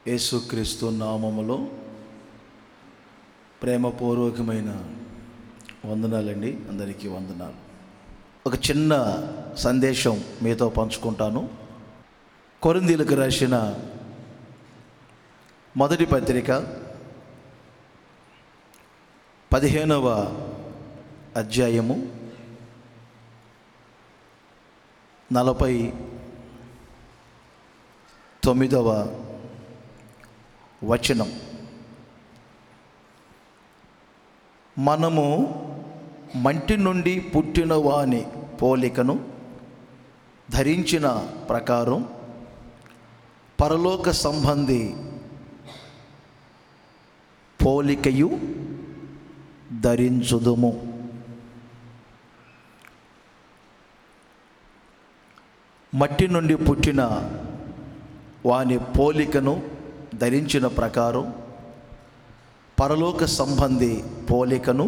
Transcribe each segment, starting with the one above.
యేసుక్రీస్తు నామములో ప్రేమపూర్వకమైన వందనాలండి అందరికీ వందనాలు ఒక చిన్న సందేశం మీతో పంచుకుంటాను కొరిందీలకు రాసిన మొదటి పత్రిక పదిహేనవ అధ్యాయము నలభై తొమ్మిదవ వచనం మనము మంటి నుండి పుట్టిన వాని పోలికను ధరించిన ప్రకారం పరలోక సంబంధి పోలికయు ధరించుదుము మట్టి నుండి పుట్టిన వాని పోలికను ధరించిన ప్రకారం పరలోక సంబంధి పోలికను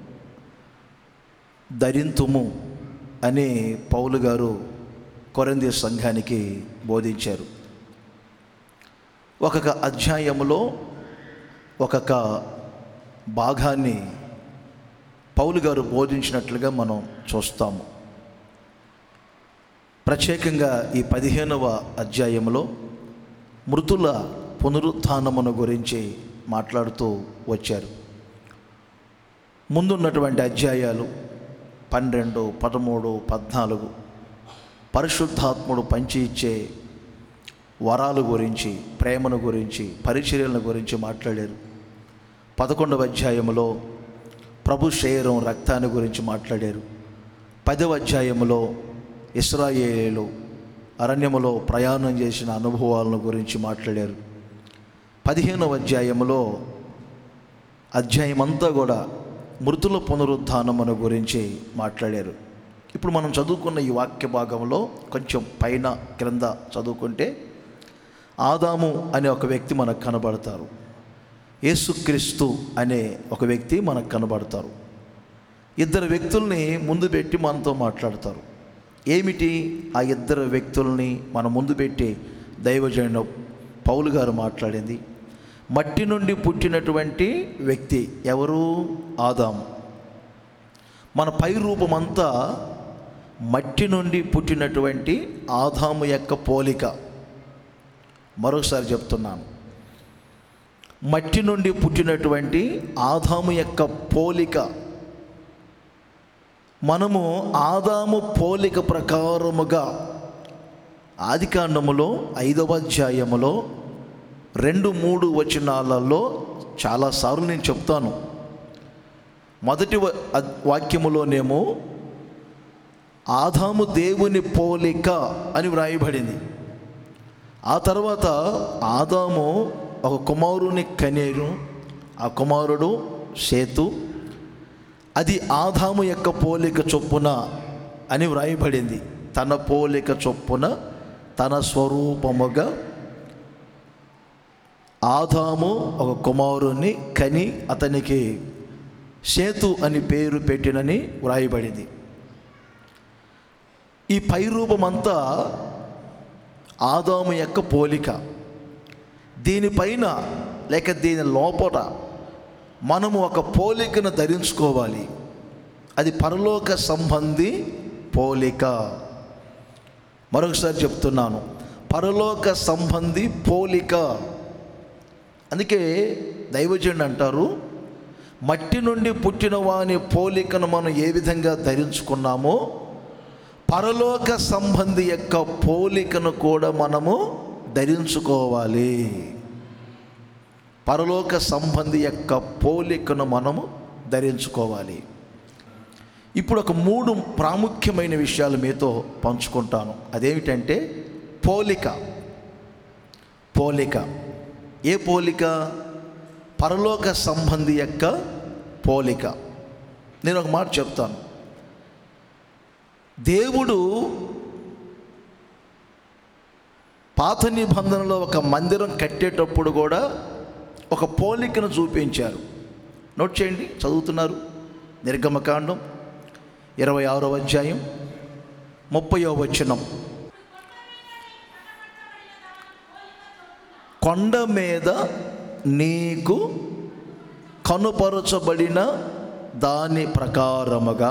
ధరింతుము అని పౌలు గారు కొరంది సంఘానికి బోధించారు ఒక్కొక్క అధ్యాయములో ఒక్కొక్క భాగాన్ని పౌలు గారు బోధించినట్లుగా మనం చూస్తాము ప్రత్యేకంగా ఈ పదిహేనవ అధ్యాయంలో మృతుల పునరుత్థానమును గురించి మాట్లాడుతూ వచ్చారు ముందున్నటువంటి అధ్యాయాలు పన్నెండు పదమూడు పద్నాలుగు పరిశుద్ధాత్ముడు పంచి ఇచ్చే వరాలు గురించి ప్రేమను గురించి పరిచర్యల గురించి మాట్లాడారు పదకొండవ అధ్యాయంలో ప్రభు శరీరం రక్తాన్ని గురించి మాట్లాడారు పదవ అధ్యాయంలో ఇస్రాయేలు అరణ్యములో ప్రయాణం చేసిన అనుభవాలను గురించి మాట్లాడారు పదిహేనవ అధ్యాయంలో అధ్యాయం అంతా కూడా మృతుల పునరుద్ధానమును గురించి మాట్లాడారు ఇప్పుడు మనం చదువుకున్న ఈ వాక్య భాగంలో కొంచెం పైన క్రింద చదువుకుంటే ఆదాము అనే ఒక వ్యక్తి మనకు కనబడతారు యేసుక్రీస్తు అనే ఒక వ్యక్తి మనకు కనబడతారు ఇద్దరు వ్యక్తుల్ని ముందు పెట్టి మనతో మాట్లాడతారు ఏమిటి ఆ ఇద్దరు వ్యక్తుల్ని మన ముందు పెట్టి దైవజన పౌలు గారు మాట్లాడింది మట్టి నుండి పుట్టినటువంటి వ్యక్తి ఎవరు ఆదాము మన పై రూపమంతా మట్టి నుండి పుట్టినటువంటి ఆదాము యొక్క పోలిక మరొకసారి చెప్తున్నాను మట్టి నుండి పుట్టినటువంటి ఆదాము యొక్క పోలిక మనము ఆదాము పోలిక ప్రకారముగా ఆదికాండములో ఐదవ అధ్యాయములో రెండు మూడు వచనాలలో చాలాసార్లు నేను చెప్తాను మొదటి వ- అద్- వాక్యములోనేమో ఆదాము దేవుని పోలిక అని వ్రాయబడింది ఆ తర్వాత ఆదాము ఒక కుమారుని కనేరు ఆ కుమారుడు సేతు అది ఆదాము యొక్క పోలిక చొప్పున అని వ్రాయబడింది తన పోలిక చొప్పున తన స్వరూపముగా ఆదాము ఒక కుమారుని కని అతనికి సేతు అని పేరు పెట్టినని వ్రాయబడింది ఈ పై రూపమంతా ఆదాము యొక్క పోలిక దీనిపైన లేక దీని లోపల మనము ఒక పోలికను ధరించుకోవాలి అది పరలోక సంబంధి పోలిక మరొకసారి చెప్తున్నాను పరలోక సంబంధి పోలిక అందుకే దైవజనుడు అంటారు మట్టి నుండి పుట్టిన వాని పోలికను మనం ఏ విధంగా ధరించుకున్నామో పరలోక సంబంధి యొక్క పోలికను కూడా మనము ధరించుకోవాలి పరలోక సంబంధి యొక్క పోలికను మనము ధరించుకోవాలి ఇప్పుడు ఒక మూడు ప్రాముఖ్యమైన విషయాలు మీతో పంచుకుంటాను అదేమిటంటే పోలిక పోలిక ఏ పోలిక పరలోక సంబంధి యొక్క పోలిక నేను ఒక మాట చెప్తాను దేవుడు పాత నిబంధనలో ఒక మందిరం కట్టేటప్పుడు కూడా ఒక పోలికను చూపించారు నోట్ చేయండి చదువుతున్నారు నిర్గమకాండం ఇరవై ఆరో అధ్యాయం ముప్పయో వచనం కొండ మీద నీకు కనుపరచబడిన దాని ప్రకారముగా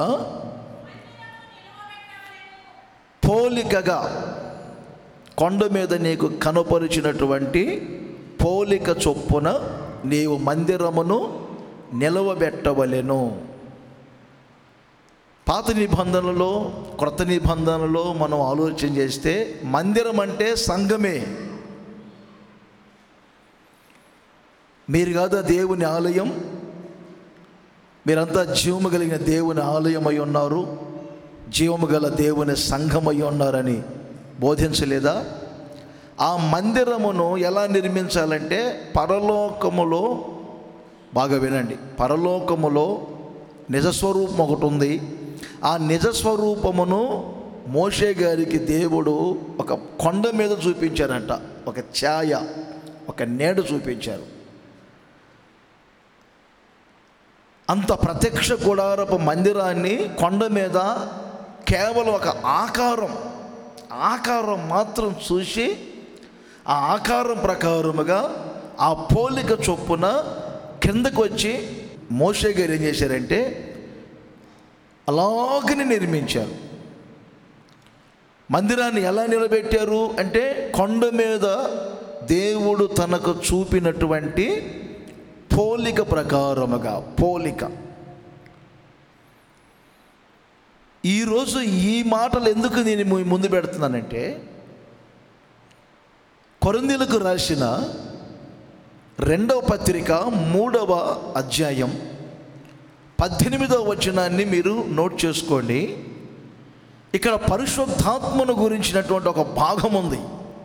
పోలికగా కొండ మీద నీకు కనపరిచినటువంటి పోలిక చొప్పున నీవు మందిరమును నిలవబెట్టవలెను పాత నిబంధనలో క్రొత్త నిబంధనలో మనం ఆలోచన చేస్తే మందిరం అంటే సంఘమే మీరు కాదా దేవుని ఆలయం మీరంతా జీవము కలిగిన దేవుని ఆలయం అయి ఉన్నారు జీవము గల దేవుని సంఘం అయి ఉన్నారని బోధించలేదా ఆ మందిరమును ఎలా నిర్మించాలంటే పరలోకములో బాగా వినండి పరలోకములో నిజస్వరూపం ఒకటి ఉంది ఆ నిజస్వరూపమును మోషే గారికి దేవుడు ఒక కొండ మీద చూపించారంట ఒక ఛాయ ఒక నేడు చూపించారు అంత ప్రత్యక్ష గుడారపు మందిరాన్ని కొండ మీద కేవలం ఒక ఆకారం ఆకారం మాత్రం చూసి ఆ ఆకారం ప్రకారముగా ఆ పోలిక చొప్పున కిందకు వచ్చి మోషే గారు ఏం చేశారంటే అలాగని నిర్మించారు మందిరాన్ని ఎలా నిలబెట్టారు అంటే కొండ మీద దేవుడు తనకు చూపినటువంటి పోలిక ప్రకారముగా పోలిక ఈరోజు ఈ మాటలు ఎందుకు నేను మీ ముందు పెడుతున్నానంటే కొరందీలకు రాసిన రెండవ పత్రిక మూడవ అధ్యాయం పద్దెనిమిదవ వచనాన్ని మీరు నోట్ చేసుకోండి ఇక్కడ పరిశుద్ధాత్మను గురించినటువంటి ఒక భాగం ఉంది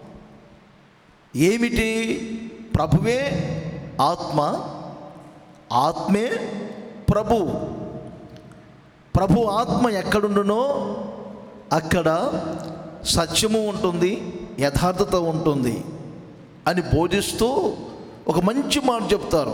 ఏమిటి ప్రభువే ఆత్మ ఆత్మే ప్రభు ప్రభు ఆత్మ ఎక్కడుండునో అక్కడ సత్యము ఉంటుంది యథార్థత ఉంటుంది అని బోధిస్తూ ఒక మంచి మాట చెప్తారు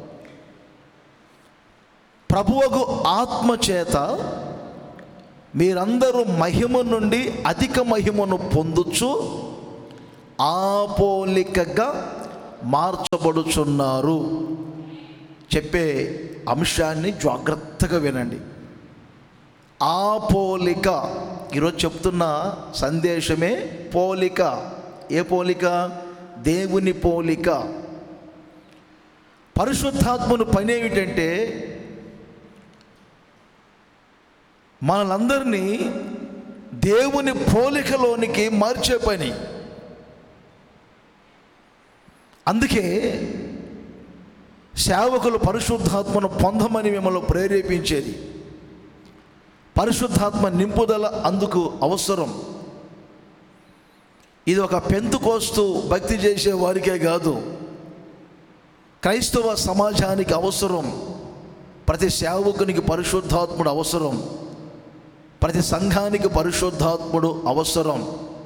ప్రభువకు ఆత్మ చేత మీరందరూ మహిమ నుండి అధిక మహిమను పొందుచు ఆ పోలికగా మార్చబడుచున్నారు చెప్పే అంశాన్ని జాగ్రత్తగా వినండి ఆ పోలిక ఈరోజు చెప్తున్న సందేశమే పోలిక ఏ పోలిక దేవుని పోలిక పరిశుద్ధాత్మను పని ఏమిటంటే మనలందరినీ దేవుని పోలికలోనికి మార్చే పని అందుకే సేవకులు పరిశుద్ధాత్మను పొందమని మిమ్మల్ని ప్రేరేపించేది పరిశుద్ధాత్మ నింపుదల అందుకు అవసరం ఇది ఒక పెంతుకోస్తూ భక్తి చేసే వారికే కాదు క్రైస్తవ సమాజానికి అవసరం ప్రతి సేవకునికి పరిశుద్ధాత్ముడు అవసరం ప్రతి సంఘానికి పరిశుద్ధాత్ముడు అవసరం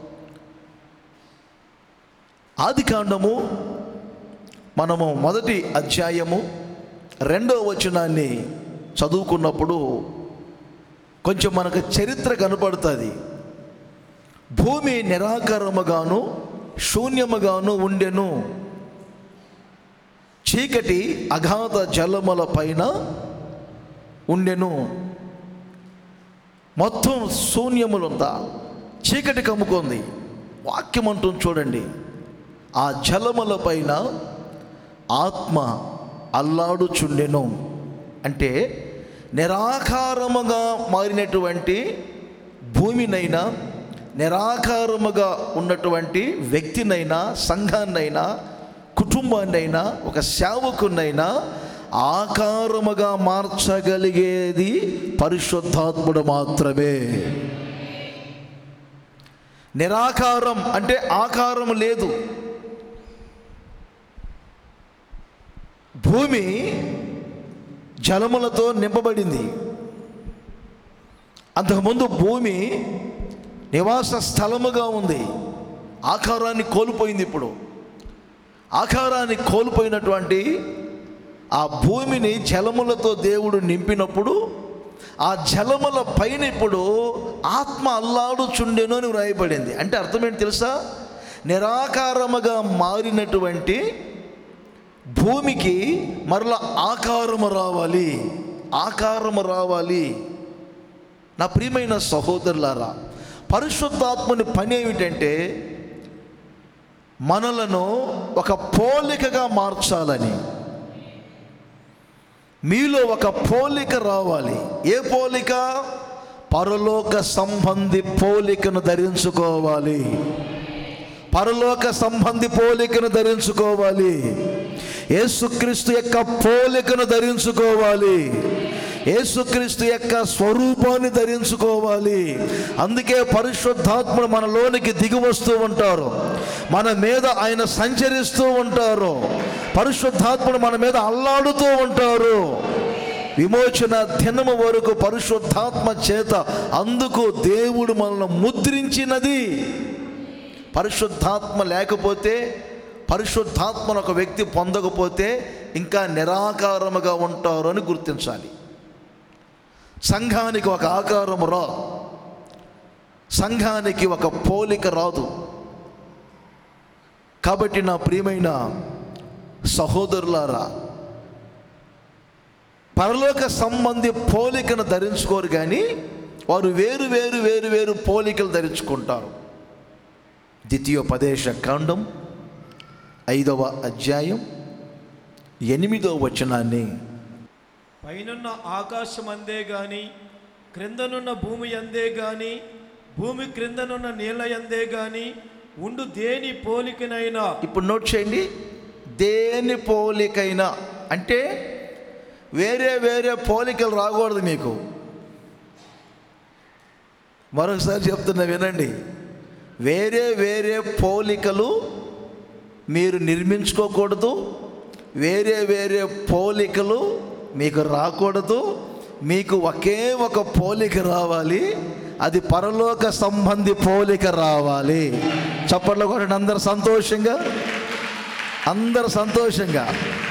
ఆది కాండము మనము మొదటి అధ్యాయము రెండవ వచనాన్ని చదువుకున్నప్పుడు కొంచెం మనకు చరిత్ర కనపడుతుంది భూమి నిరాకారముగాను శూన్యముగాను ఉండెను చీకటి అగాధ జలముల పైన ఉండెను మొత్తం శూన్యములుందా చీకటి కమ్ముకుంది వాక్యం అంటుంది చూడండి ఆ జలముల పైన ఆత్మ అల్లాడుచుండెను అంటే నిరాకారముగా మారినటువంటి భూమినైనా నిరాకారముగా ఉన్నటువంటి వ్యక్తినైనా సంఘాన్నైనా కుటుంబాన్నైనా ఒక సేవకునైనా ఆకారముగా మార్చగలిగేది పరిశుద్ధాత్ముడు మాత్రమే నిరాకారం అంటే ఆకారం లేదు భూమి జలములతో నింపబడింది అంతకుముందు భూమి నివాస స్థలముగా ఉంది ఆకారాన్ని కోల్పోయింది ఇప్పుడు ఆకారాన్ని కోల్పోయినటువంటి ఆ భూమిని జలములతో దేవుడు నింపినప్పుడు ఆ జలముల పైన ఇప్పుడు ఆత్మ అల్లాడుచుండెను అని వ్రాయబడింది అంటే అర్థం ఏంటి తెలుసా నిరాకారముగా మారినటువంటి భూమికి మరల ఆకారము రావాలి ఆకారము రావాలి నా ప్రియమైన సహోదరులారా పరిశుద్ధాత్మని పని ఏమిటంటే మనలను ఒక పోలికగా మార్చాలని మీలో ఒక పోలిక రావాలి ఏ పోలిక పరలోక సంబంధి పోలికను ధరించుకోవాలి పరలోక సంబంధి పోలికను ధరించుకోవాలి యేసుక్రీస్తు యొక్క పోలికను ధరించుకోవాలి యేసుక్రీస్తు యొక్క స్వరూపాన్ని ధరించుకోవాలి అందుకే పరిశుద్ధాత్ముడు మనలోనికి దిగి వస్తూ ఉంటారు మన మీద ఆయన సంచరిస్తూ ఉంటారు పరిశుద్ధాత్ముడు మన మీద అల్లాడుతూ ఉంటారు విమోచన దినము వరకు పరిశుద్ధాత్మ చేత అందుకు దేవుడు మనల్ని ముద్రించినది పరిశుద్ధాత్మ లేకపోతే పరిశుద్ధాత్మను ఒక వ్యక్తి పొందకపోతే ఇంకా నిరాకారముగా ఉంటారు అని గుర్తించాలి సంఘానికి ఒక ఆకారం రా సంఘానికి ఒక పోలిక రాదు కాబట్టి నా ప్రియమైన సహోదరులారా పరలోక సంబంధి పోలికను ధరించుకోరు కానీ వారు వేరు వేరు వేరు వేరు పోలికలు ధరించుకుంటారు ద్వితీయోపదేశ కాండం ఐదవ అధ్యాయం ఎనిమిదవ వచనాన్ని పైనున్న ఆకాశం అందే గాని క్రిందనున్న భూమి అందే గాని భూమి క్రిందనున్న నీళ్ళ అందే గాని ఉండు దేని పోలికనైనా ఇప్పుడు నోట్ చేయండి దేని పోలికైనా అంటే వేరే వేరే పోలికలు రాకూడదు మీకు మరొకసారి చెప్తున్నా వినండి వేరే వేరే పోలికలు మీరు నిర్మించుకోకూడదు వేరే వేరే పోలికలు మీకు రాకూడదు మీకు ఒకే ఒక పోలిక రావాలి అది పరలోక సంబంధి పోలిక రావాలి చప్పట్లో కూడా అందరు సంతోషంగా అందరు సంతోషంగా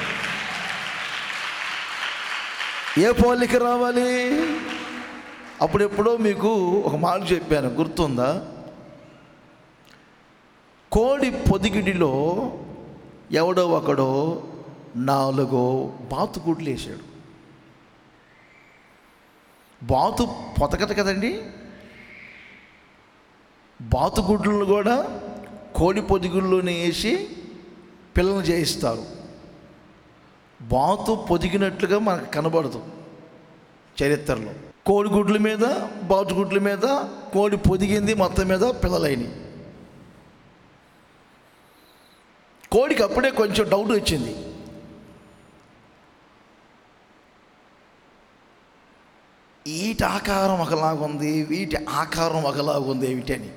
ఏ పోలిక రావాలి అప్పుడెప్పుడో మీకు ఒక మాట చెప్పాను గుర్తుందా కోడి పొదిగిడిలో ఎవడో ఒకడో నాలుగో బాతుగుడ్లు వేసాడు బాతు పొతకట కదండి బాతుగుడ్లను కూడా కోడి పొదిగుల్లోనే వేసి పిల్లలు చేయిస్తారు బాతు పొదిగినట్లుగా మనకు కనబడదు చరిత్రలో కోడిగుడ్ల మీద బాతుగుడ్ల మీద కోడి పొదిగింది మొత్తం మీద పిల్లలైనవి కోడికి అప్పుడే కొంచెం డౌట్ వచ్చింది వీటి ఆకారం ఒకలాగుంది వీటి ఆకారం ఒకలాగుంది ఏమిటని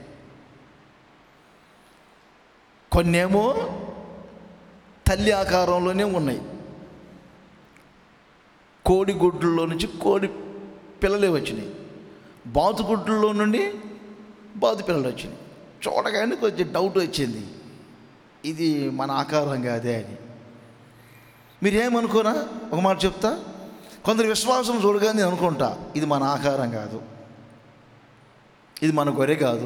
కొన్నేమో తల్లి ఆకారంలోనే ఉన్నాయి కోడి గుడ్లలో నుంచి కోడి పిల్లలే వచ్చినాయి బాతు గుడ్లలో నుండి బాతు పిల్లలు వచ్చినాయి చూడగానే కొంచెం డౌట్ వచ్చింది ఇది మన ఆకారం కాదే అని మీరేమనుకోనా ఒక మాట చెప్తా కొందరు విశ్వాసం చూడగానే నేను అనుకుంటా ఇది మన ఆకారం కాదు ఇది మన గొర్రె కాదు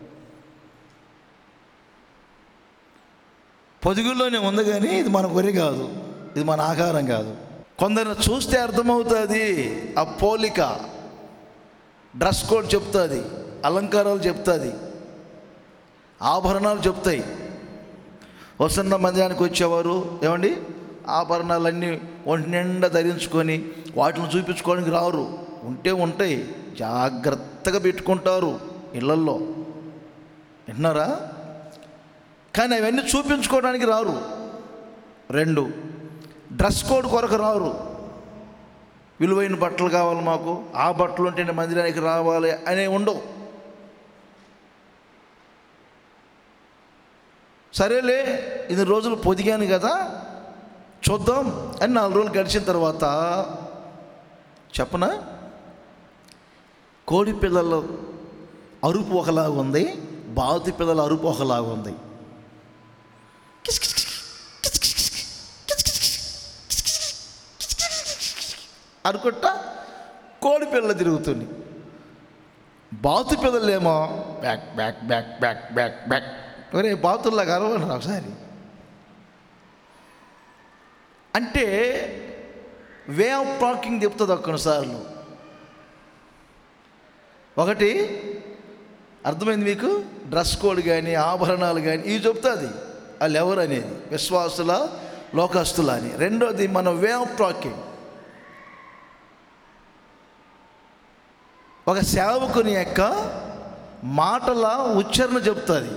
పొదుగుల్లోనే ఉంది కానీ ఇది మన గొర్రె కాదు ఇది మన ఆకారం కాదు కొందరిని చూస్తే అర్థమవుతుంది ఆ పోలిక డ్రెస్ కోడ్ చెప్తుంది అలంకారాలు చెప్తుంది ఆభరణాలు చెప్తాయి వసంత మందిరానికి వచ్చేవారు ఏమండి ఆభరణాలన్నీ ఒంటి నిండా ధరించుకొని వాటిని చూపించుకోవడానికి రారు ఉంటే ఉంటాయి జాగ్రత్తగా పెట్టుకుంటారు ఇళ్ళల్లో విన్నారా కానీ అవన్నీ చూపించుకోవడానికి రారు రెండు డ్రెస్ కోడ్ కొరకు రారు విలువైన బట్టలు కావాలి మాకు ఆ బట్టలు ఉంటేనే మందిరానికి రావాలి అనే ఉండవు సరేలే ఇన్ని రోజులు పొదిగాను కదా చూద్దాం అని నాలుగు రోజులు గడిచిన తర్వాత చెప్పనా కోడి పిల్లల అరుపు ఒకలాగా ఉంది బాతు పిల్లల అరుపు ఒకలాగా ఉంది అనుకుంటా కోడి పిల్లలు తిరుగుతుంది బాతు పిల్లలేమో బ్యాక్ బ్యాక్ బ్యాక్ బ్యాక్ బ్యాక్ బ్యాక్ ఒరే బాతుల్లాగా అరవండి ఒకసారి అంటే వే ఆఫ్ టాకింగ్ చెప్తుంది కొన్నిసార్లు ఒకటి అర్థమైంది మీకు డ్రెస్ కోడ్ కానీ ఆభరణాలు కానీ ఇవి చెప్తుంది వాళ్ళు ఎవరు అనేది విశ్వాసుల లోకస్తుల అని రెండోది మన వే ఆఫ్ టాకింగ్ ఒక సేవకుని యొక్క మాటల ఉచ్చారణ చెప్తుంది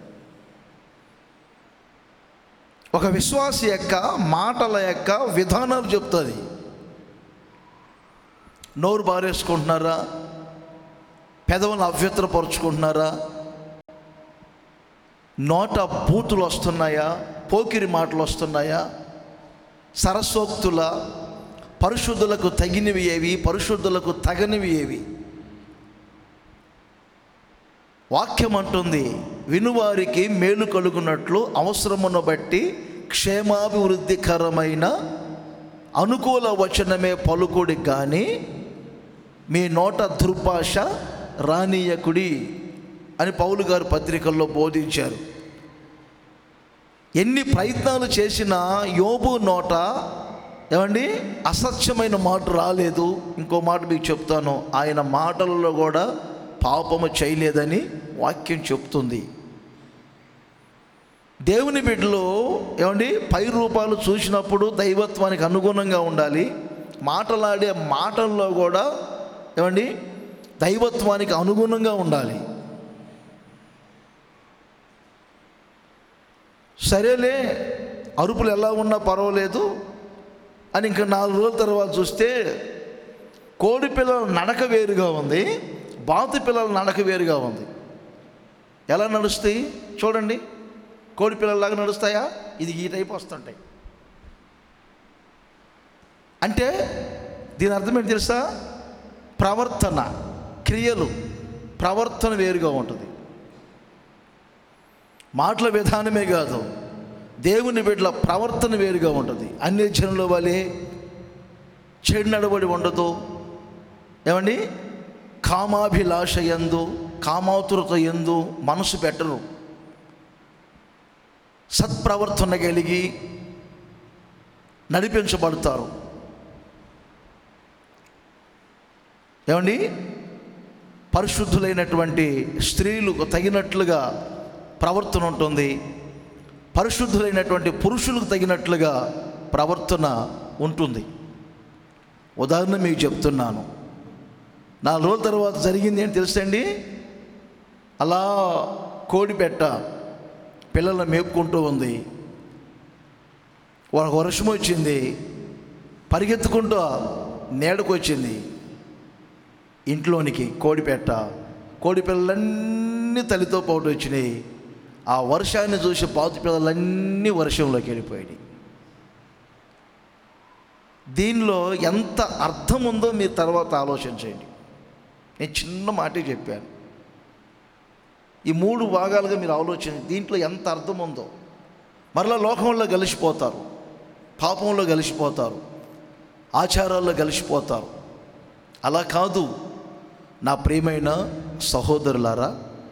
ఒక విశ్వాసి యొక్క మాటల యొక్క విధానాలు చెప్తుంది నోరు బారేసుకుంటున్నారా పెదవులను అవ్యత్రపరుచుకుంటున్నారా నోట బూతులు వస్తున్నాయా పోకిరి మాటలు వస్తున్నాయా సరస్వక్తుల పరిశుద్ధులకు తగినవి ఏవి పరిశుద్ధులకు తగనివి ఏవి వాక్యం అంటుంది వినువారికి మేలు కలుగునట్లు అవసరమును బట్టి క్షేమాభివృద్ధికరమైన అనుకూల వచనమే పలుకుడి కానీ మీ నోట దుర్భాష రానీయకుడి అని పౌలు గారు పత్రికల్లో బోధించారు ఎన్ని ప్రయత్నాలు చేసినా యోబు నోట ఏమండి అసత్యమైన మాట రాలేదు ఇంకో మాట మీకు చెప్తాను ఆయన మాటలలో కూడా పాపము చేయలేదని వాక్యం చెప్తుంది దేవుని బిడ్డలో ఏమండి పై రూపాలు చూసినప్పుడు దైవత్వానికి అనుగుణంగా ఉండాలి మాటలాడే మాటల్లో కూడా ఏమండి దైవత్వానికి అనుగుణంగా ఉండాలి సరేలే అరుపులు ఎలా ఉన్నా పర్వాలేదు అని ఇంకా నాలుగు రోజుల తర్వాత చూస్తే కోడి పిల్లల నడక వేరుగా ఉంది బాతు పిల్లల నడక వేరుగా ఉంది ఎలా నడుస్తాయి చూడండి కోడి పిల్లల్లాగా నడుస్తాయా ఇది ఈ టైప్ వస్తుంటాయి అంటే దీని అర్థం ఏంటి తెలుసా ప్రవర్తన క్రియలు ప్రవర్తన వేరుగా ఉంటుంది మాటల విధానమే కాదు దేవుని బిడ్డల ప్రవర్తన వేరుగా ఉంటుంది అన్ని జనుల వలె చెడు నడబడి ఉండదు ఏమండి కామాభిలాష ఎందు కామాతురత ఎందు మనసు పెట్టరు సత్ప్రవర్తన కలిగి నడిపించబడతారు ఏమండి పరిశుద్ధులైనటువంటి స్త్రీలకు తగినట్లుగా ప్రవర్తన ఉంటుంది పరిశుద్ధులైనటువంటి పురుషులకు తగినట్లుగా ప్రవర్తన ఉంటుంది ఉదాహరణ మీకు చెప్తున్నాను నాలుగు రోజుల తర్వాత జరిగింది ఏంటి తెలుసండి అలా కోడి పెట్ట పిల్లల్ని మేపుకుంటూ ఉంది ఒక వర్షం వచ్చింది పరిగెత్తుకుంటూ నీడకు వచ్చింది ఇంట్లోనికి కోడి పెట్ట కోడి పిల్లలన్నీ తల్లితో పాటు వచ్చినాయి ఆ వర్షాన్ని చూసి పాతి పిల్లలన్నీ వర్షంలోకి వెళ్ళిపోయాయి దీనిలో ఎంత అర్థం ఉందో మీరు తర్వాత ఆలోచించండి నేను చిన్న మాటే చెప్పాను ఈ మూడు భాగాలుగా మీరు ఆలోచన దీంట్లో ఎంత అర్థం ఉందో మరలా లోకంలో కలిసిపోతారు పాపంలో కలిసిపోతారు ఆచారాల్లో కలిసిపోతారు అలా కాదు నా ప్రియమైన సహోదరులారా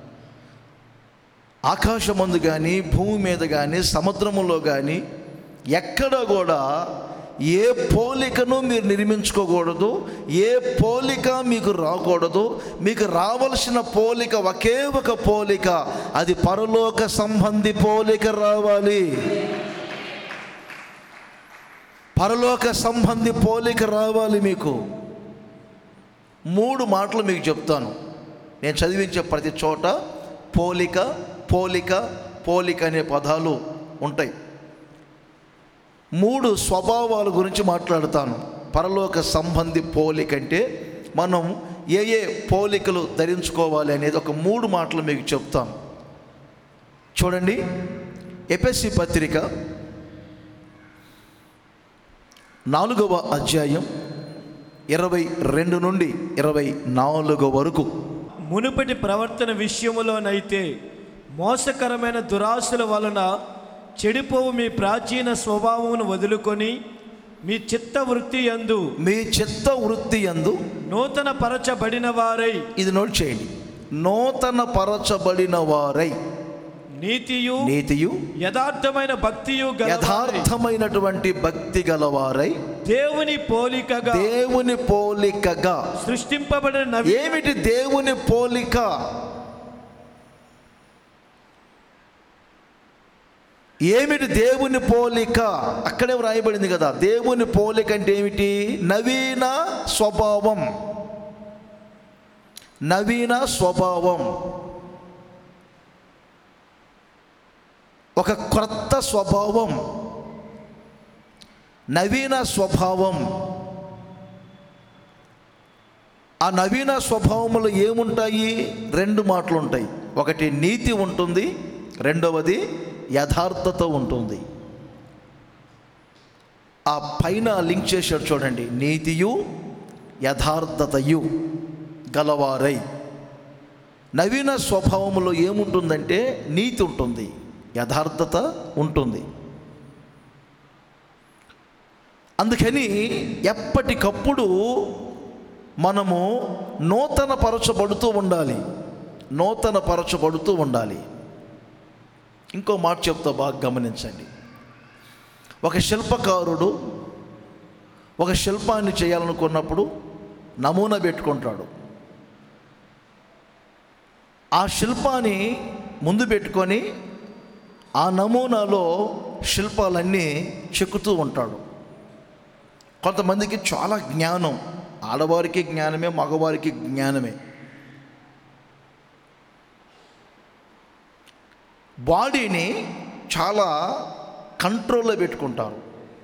ఆకాశమందు కానీ భూమి మీద కానీ సముద్రములో కానీ ఎక్కడ కూడా ఏ పోలికను మీరు నిర్మించుకోకూడదు ఏ పోలిక మీకు రాకూడదు మీకు రావలసిన పోలిక ఒకే ఒక పోలిక అది పరలోక సంబంధి పోలిక రావాలి పరలోక సంబంధి పోలిక రావాలి మీకు మూడు మాటలు మీకు చెప్తాను నేను చదివించే ప్రతి చోట పోలిక పోలిక పోలిక అనే పదాలు ఉంటాయి మూడు స్వభావాల గురించి మాట్లాడతాను పరలోక సంబంధి పోలిక అంటే మనం ఏ ఏ పోలికలు ధరించుకోవాలి అనేది ఒక మూడు మాటలు మీకు చెప్తాను చూడండి ఎపిఎస్సి పత్రిక నాలుగవ అధ్యాయం ఇరవై రెండు నుండి ఇరవై నాలుగు వరకు మునుపటి ప్రవర్తన విషయములోనైతే మోసకరమైన దురాశల వలన చెడిపోవు మీ ప్రాచీన స్వభావమును వదులుకొని మీ చిత్త వృత్తి యందు మీ చిత్త వృత్తి యందు నూతన పరచబడిన వారై ఇది నోట్ చేయండి నూతన పరచబడిన వారై నీతియు నీతియు యథార్థమైన భక్తియు గలవారై యథార్థమైనటువంటి భక్తి గలవారై దేవుని పోలికగా దేవుని పోలికగా సృష్టింపబడిన నవి ఏమిటి దేవుని పోలిక ఏమిటి దేవుని పోలిక అక్కడే వ్రాయబడింది కదా దేవుని పోలిక అంటే ఏమిటి నవీన స్వభావం నవీన స్వభావం ఒక క్రొత్త స్వభావం నవీన స్వభావం ఆ నవీన స్వభావములు ఏముంటాయి రెండు మాటలు ఉంటాయి ఒకటి నీతి ఉంటుంది రెండవది యథార్థత ఉంటుంది ఆ పైన లింక్ చేశాడు చూడండి నీతియు యథార్థతయు గలవారై నవీన స్వభావములో ఏముంటుందంటే నీతి ఉంటుంది యథార్థత ఉంటుంది అందుకని ఎప్పటికప్పుడు మనము నూతన పరచబడుతూ ఉండాలి నూతన పరచబడుతూ ఉండాలి ఇంకో మాట చెప్తా బాగా గమనించండి ఒక శిల్పకారుడు ఒక శిల్పాన్ని చేయాలనుకున్నప్పుడు నమూనా పెట్టుకుంటాడు ఆ శిల్పాన్ని ముందు పెట్టుకొని ఆ నమూనాలో శిల్పాలన్నీ చెక్కుతూ ఉంటాడు కొంతమందికి చాలా జ్ఞానం ఆడవారికి జ్ఞానమే మగవారికి జ్ఞానమే బాడీని చాలా కంట్రోల్లో పెట్టుకుంటారు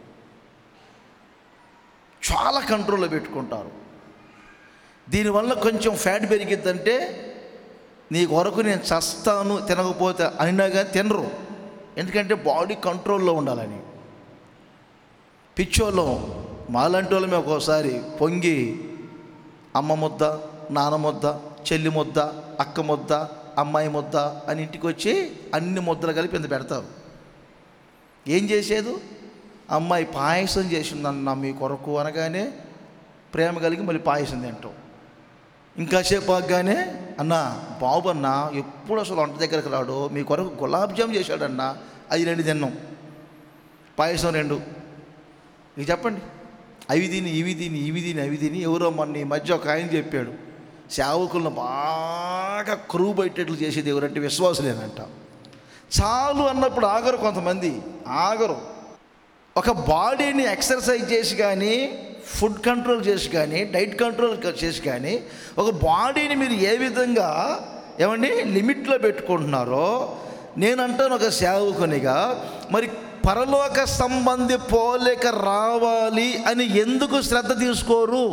చాలా కంట్రోల్లో పెట్టుకుంటారు దీనివల్ల కొంచెం ఫ్యాట్ పెరిగిద్దంటే నీ కొరకు నేను చస్తాను తినకపోతే అయినా కానీ తినరు ఎందుకంటే బాడీ కంట్రోల్లో ఉండాలని పిచ్చోళ్ళం మాలాంటి వాళ్ళమే ఒక్కోసారి పొంగి అమ్మ ముద్ద నాన్న ముద్ద చెల్లి ముద్ద అక్క ముద్ద అమ్మాయి ముద్ద అని ఇంటికి వచ్చి అన్ని ముద్దలు కలిపి ఇంత పెడతారు ఏం చేసేది అమ్మాయి పాయసం చేసిందన్న మీ కొరకు అనగానే ప్రేమ కలిగి మళ్ళీ పాయసం తింటాం ఇంకాసేపు ఆగగానే అన్న బాబు అన్న ఎప్పుడు అసలు వంట దగ్గరకు రాడు మీ కొరకు గులాబ్ జామ్ చేశాడన్న అది రెండు తిన్నాం పాయసం రెండు ఇక చెప్పండి అవి తిని ఇవి తిని ఇవి తిని అవి తిని ఎవరో మొన్న ఈ మధ్య ఒక ఆయన చెప్పాడు సేవకులను బాగా కరువు బయటట్లు చేసేది ఎవరంటే విశ్వాసులేనంట చాలు అన్నప్పుడు ఆగరు కొంతమంది ఆగరు ఒక బాడీని ఎక్సర్సైజ్ చేసి కానీ ఫుడ్ కంట్రోల్ చేసి కానీ డైట్ కంట్రోల్ చేసి కానీ ఒక బాడీని మీరు ఏ విధంగా ఏమండి లిమిట్లో పెట్టుకుంటున్నారో నేనంటాను ఒక సేవకునిగా మరి పరలోక సంబంధి పోలేక రావాలి అని ఎందుకు శ్రద్ధ తీసుకోరు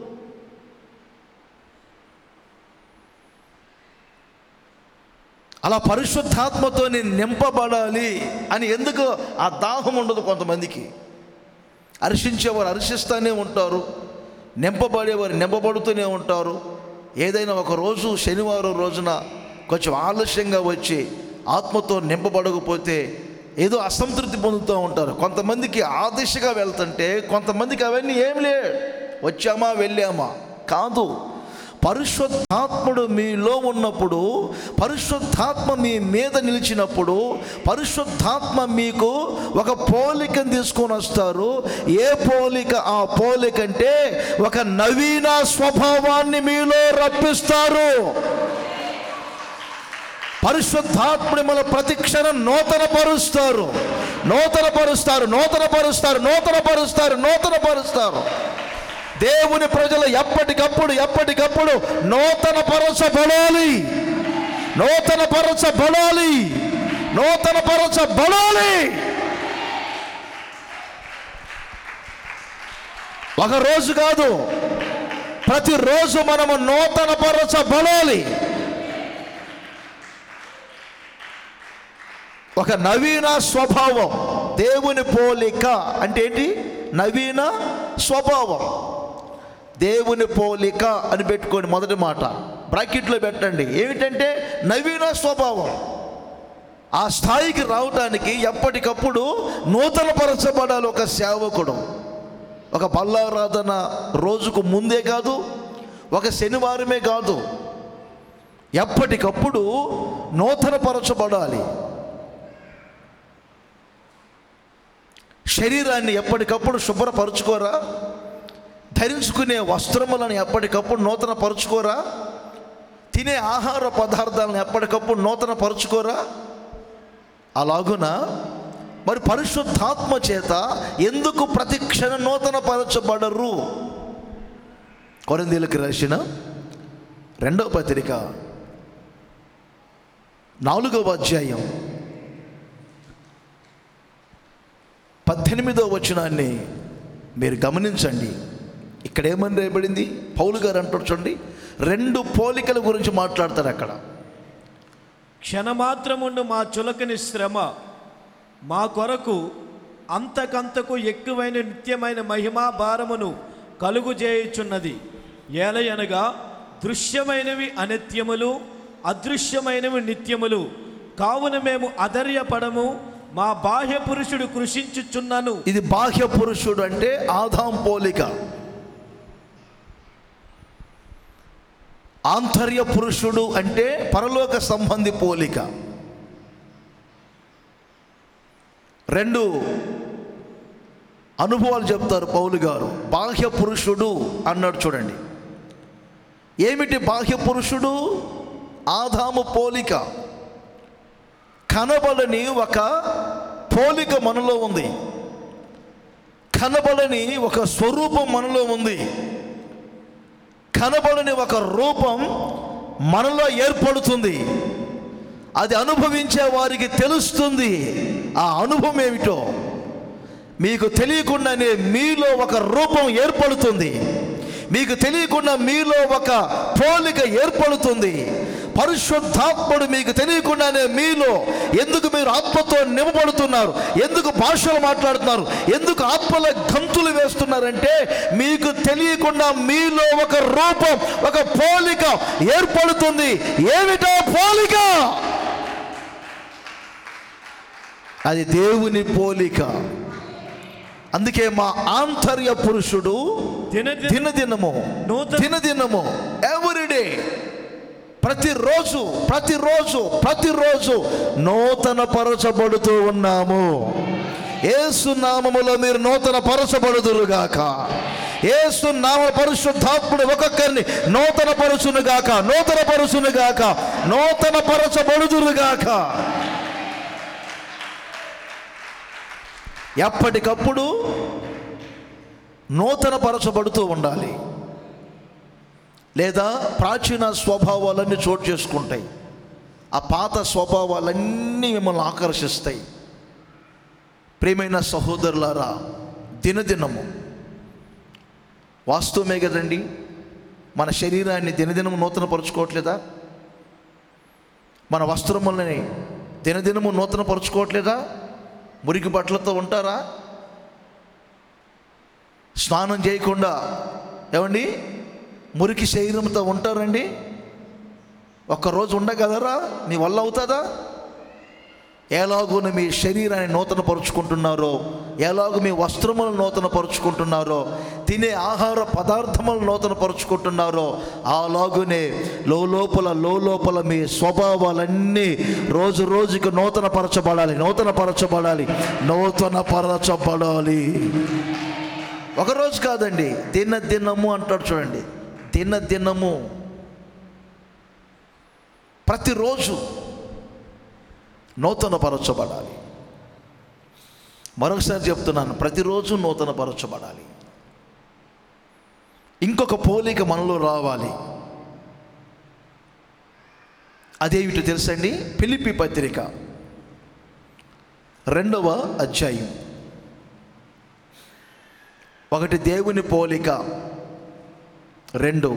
అలా పరిశుద్ధాత్మతో నేను నింపబడాలి అని ఎందుకు ఆ దాహం ఉండదు కొంతమందికి హర్షించేవారు హర్షిస్తూనే ఉంటారు నింపబడేవారు నింపబడుతూనే ఉంటారు ఏదైనా ఒక రోజు శనివారం రోజున కొంచెం ఆలస్యంగా వచ్చి ఆత్మతో నింపబడకపోతే ఏదో అసంతృప్తి పొందుతూ ఉంటారు కొంతమందికి ఆ దిశగా వెళ్తుంటే కొంతమందికి అవన్నీ ఏం లే వచ్చామా వెళ్ళామా కాదు పరిశుద్ధాత్ముడు మీలో ఉన్నప్పుడు పరిశుద్ధాత్మ మీ మీద నిలిచినప్పుడు పరిశుద్ధాత్మ మీకు ఒక పోలికను తీసుకొని వస్తారు ఏ పోలిక ఆ పోలిక అంటే ఒక నవీన స్వభావాన్ని మీలో రప్పిస్తారు పరిశుద్ధాత్ముడి మన ప్రతి క్షణం నూతన పరుస్తారు నూతన పరుస్తారు నూతన పరుస్తారు నూతన పరుస్తారు నూతన పరుస్తారు దేవుని ప్రజలు ఎప్పటికప్పుడు ఎప్పటికప్పుడు నూతన పరచబడాలి నూతన పరచబడాలి నూతన పరచబడాలి ఒక రోజు కాదు ప్రతిరోజు మనము నూతన పరచబడాలి ఒక నవీన స్వభావం దేవుని పోలిక అంటే ఏంటి నవీన స్వభావం దేవుని పోలిక అని పెట్టుకోండి మొదటి మాట బ్రాకెట్లో పెట్టండి ఏమిటంటే నవీన స్వభావం ఆ స్థాయికి రావటానికి ఎప్పటికప్పుడు నూతనపరచబడాలి ఒక సేవకుడు ఒక బల్లారాధన రోజుకు ముందే కాదు ఒక శనివారమే కాదు ఎప్పటికప్పుడు నూతనపరచబడాలి శరీరాన్ని ఎప్పటికప్పుడు శుభ్రపరచుకోరా ధరించుకునే వస్త్రములను ఎప్పటికప్పుడు నూతన పరుచుకోరా తినే ఆహార పదార్థాలను ఎప్పటికప్పుడు నూతన పరుచుకోరా అలాగున మరి పరిశుద్ధాత్మ చేత ఎందుకు ప్రతి క్షణ నూతన పరచబడరు కొరందీలకు రాసిన రెండవ పత్రిక నాలుగవ అధ్యాయం పద్దెనిమిదవ వచనాన్ని మీరు గమనించండి ఇక్కడ ఏమని రేయబడింది పౌలు గారు అంటారు చూడండి రెండు పోలికల గురించి మాట్లాడతారు అక్కడ క్షణమాత్రముండు మా చులకని శ్రమ మా కొరకు అంతకంతకు ఎక్కువైన నిత్యమైన మహిమా భారమును కలుగు చేయుచున్నది ఏలయనగా దృశ్యమైనవి అనిత్యములు అదృశ్యమైనవి నిత్యములు కావున మేము అధర్యపడము మా బాహ్య పురుషుడు కృషించుచున్నను ఇది బాహ్య పురుషుడు అంటే ఆదాం పోలిక ఆంతర్య పురుషుడు అంటే పరలోక సంబంధి పోలిక రెండు అనుభవాలు చెప్తారు పౌలు గారు బాహ్య పురుషుడు అన్నాడు చూడండి ఏమిటి బాహ్య పురుషుడు ఆదాము పోలిక కనబడని ఒక పోలిక మనలో ఉంది కనబడని ఒక స్వరూపం మనలో ఉంది కనబడని ఒక రూపం మనలో ఏర్పడుతుంది అది అనుభవించే వారికి తెలుస్తుంది ఆ అనుభవం ఏమిటో మీకు తెలియకుండానే మీలో ఒక రూపం ఏర్పడుతుంది మీకు తెలియకుండా మీలో ఒక పోలిక ఏర్పడుతుంది పరిశుద్ధాత్ముడు మీకు తెలియకుండానే మీలో ఎందుకు మీరు ఆత్మతో నింపబడుతున్నారు ఎందుకు భాషలు మాట్లాడుతున్నారు ఎందుకు ఆత్మల గంతులు వేస్తున్నారంటే మీకు తెలియకుండా మీలో ఒక రూపం ఒక పోలిక ఏర్పడుతుంది ఏమిటో పోలిక అది దేవుని పోలిక అందుకే మా ఆంతర్య పురుషుడు దినదిన దినదినము నూతన- దినదినము ఎవ్రీడే ప్రతిరోజు ప్రతిరోజు ప్రతిరోజు నూతన పరచబడుతూ ఉన్నాము ఏసు నామములో మీరు నూతన పరచబడుదురుగాక ఏసు నామ పరిశుద్ధాత్ముడు ఒక్కొక్కరిని నూతన పరుచునుగాక నూతన పరుచునుగాక నూతన పరచబడుదురుగాక ఎప్పటికప్పుడు నూతన పరచబడుతూ ఉండాలి లేదా ప్రాచీన స్వభావాలన్నీ చోటు చేసుకుంటాయి ఆ పాత స్వభావాలన్నీ మిమ్మల్ని ఆకర్షిస్తాయి ప్రియమైన సహోదరులారా దినదినము వాస్తవమే కదండి మన శరీరాన్ని దినదినము నూతన పరుచుకోవట్లేదా మన వస్త్రములని దినదినము నూతన పరుచుకోవట్లేదా మురికి బట్టలతో ఉంటారా స్నానం చేయకుండా ఏమండి మురికి శరీరంతో ఉంటారండి ఒక్కరోజు ఉండగలరా మీ వల్ల అవుతుందా ఎలాగో మీ శరీరాన్ని నూతన పరుచుకుంటున్నారో ఎలాగో మీ వస్త్రములను నూతన పరుచుకుంటున్నారో తినే ఆహార పదార్థములను నూతన పరుచుకుంటున్నారో అలాగునే లోపల లోపల మీ స్వభావాలన్నీ రోజు రోజుకి నూతన పరచబడాలి నూతన పరచబడాలి నూతన పరచబడాలి ఒకరోజు కాదండి దిన దినము అంటాడు చూడండి దిన దినము ప్రతిరోజు నూతన పరచబడాలి మరొకసారి చెప్తున్నాను ప్రతిరోజు నూతన పరచబడాలి ఇంకొక పోలిక మనలో రావాలి అదేమిటో తెలుసండి పిలిపి పత్రిక రెండవ అధ్యాయం ఒకటి దేవుని పోలిక రెండు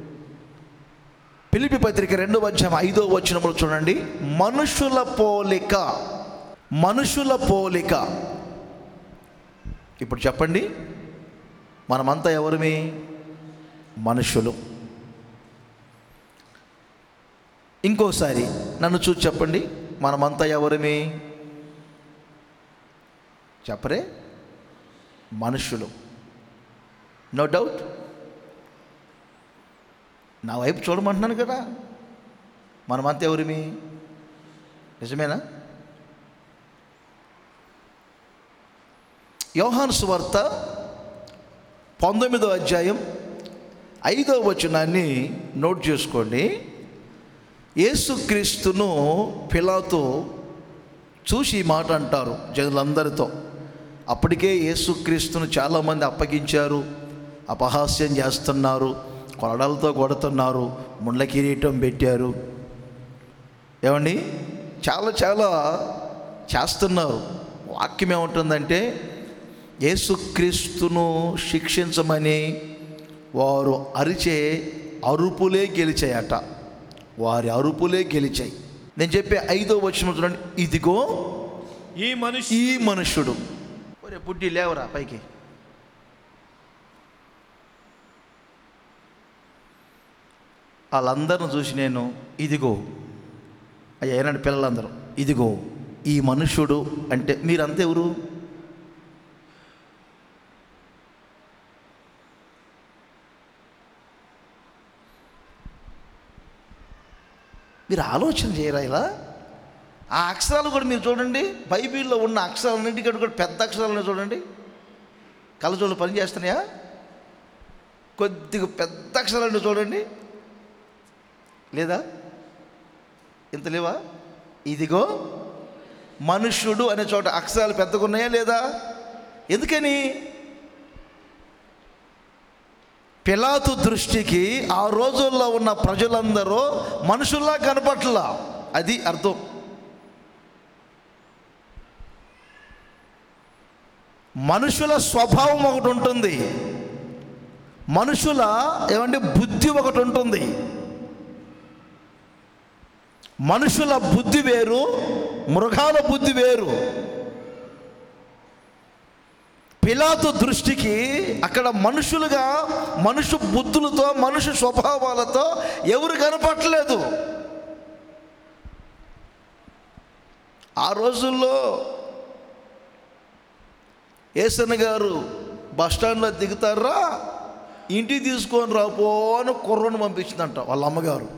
పిలిపి పత్రిక రెండవ అధ్యాయం ఐదో వచనములు చూడండి మనుషుల పోలిక మనుషుల పోలిక ఇప్పుడు చెప్పండి మనమంతా ఎవరిమి మనుషులు ఇంకోసారి నన్ను చూసి చెప్పండి మనమంతా ఎవరిమి చెప్పరే మనుషులు నో డౌట్ నా వైపు చూడమంటున్నాను కదా మనమంతా ఎవరిమి నిజమేనా యోహాను సువార్త పంతొమ్మిదో అధ్యాయం ఐదో వచనాన్ని నోట్ చేసుకోండి యేసుక్రీస్తును పిలాతో చూసి ఈ మాట అంటారు జనులందరితో అప్పటికే యేసుక్రీస్తును చాలామంది అప్పగించారు అపహాస్యం చేస్తున్నారు కొరడాలతో కొడుతున్నారు ముండ్ల కిరీటం పెట్టారు ఏమండి చాలా చాలా చేస్తున్నారు వాక్యం ఏముంటుందంటే యేసుక్రీస్తును శిక్షించమని వారు అరిచే అరుపులే గెలిచాయట వారి అరుపులే గెలిచాయి నేను చెప్పే ఐదో వచ్చిన చూడండి ఇదిగో ఈ మనిషి ఈ మనుష్యుడు ఒరే బుడ్డి లేవరా పైకి వాళ్ళందరిని చూసి నేను ఇదిగో అయ్యా ఏనాడు పిల్లలందరూ ఇదిగో ఈ మనుష్యుడు అంటే మీరంతా ఎవరు మీరు ఆలోచన చేయరా ఇలా ఆ అక్షరాలు కూడా మీరు చూడండి బైబిల్లో ఉన్న అక్షరాలన్నింటికంటే కూడా పెద్ద అక్షరాలను చూడండి కళ్ళజోళ్ళు పని చేస్తున్నాయా కొద్దిగా పెద్ద అక్షరాలను చూడండి లేదా ఇంత లేవా ఇదిగో మనుష్యుడు అనే చోట అక్షరాలు పెద్దగా ఉన్నాయా లేదా ఎందుకని పిలాతు దృష్టికి ఆ రోజుల్లో ఉన్న ప్రజలందరూ మనుషుల్లా కనపట్లా అది అర్థం మనుషుల స్వభావం ఒకటి ఉంటుంది మనుషుల ఏమంటే బుద్ధి ఒకటి ఉంటుంది మనుషుల బుద్ధి వేరు మృగాల బుద్ధి వేరు పిలాతు దృష్టికి అక్కడ మనుషులుగా మనుషు బుద్ధులతో మనుషు స్వభావాలతో ఎవరు కనపట్టలేదు ఆ రోజుల్లో ఏసన్న గారు బస్ స్టాండ్లో దిగుతారా ఇంటికి తీసుకొని రాపో అని కుర్రను పంపించిందంట వాళ్ళ అమ్మగారు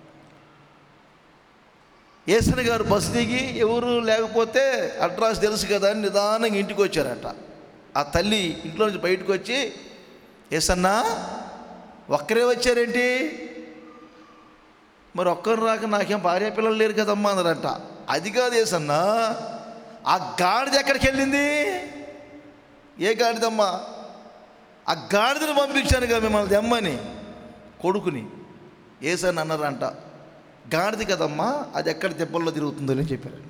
ఏసన్న గారు బస్సు దిగి ఎవరు లేకపోతే అడ్రస్ తెలుసు కదా అని నిదానంగా ఇంటికి వచ్చారట ఆ తల్లి ఇంట్లో నుంచి బయటకు వచ్చి ఏసన్నా ఒక్కరే వచ్చారేంటి మరి ఒక్కరు రాక నాకేం భార్య పిల్లలు లేరు కదమ్మా అన్నారంట అది కాదు ఏసన్నా ఆ గాడిద ఎక్కడికి వెళ్ళింది ఏ గాడిదమ్మా ఆ గాడిదను పంపించాను కదా మిమ్మల్ని తెమ్మని కొడుకుని ఏసని అన్నారంట గాడిద కదమ్మా అది ఎక్కడ దెబ్బల్లో తిరుగుతుందో అని చెప్పారండి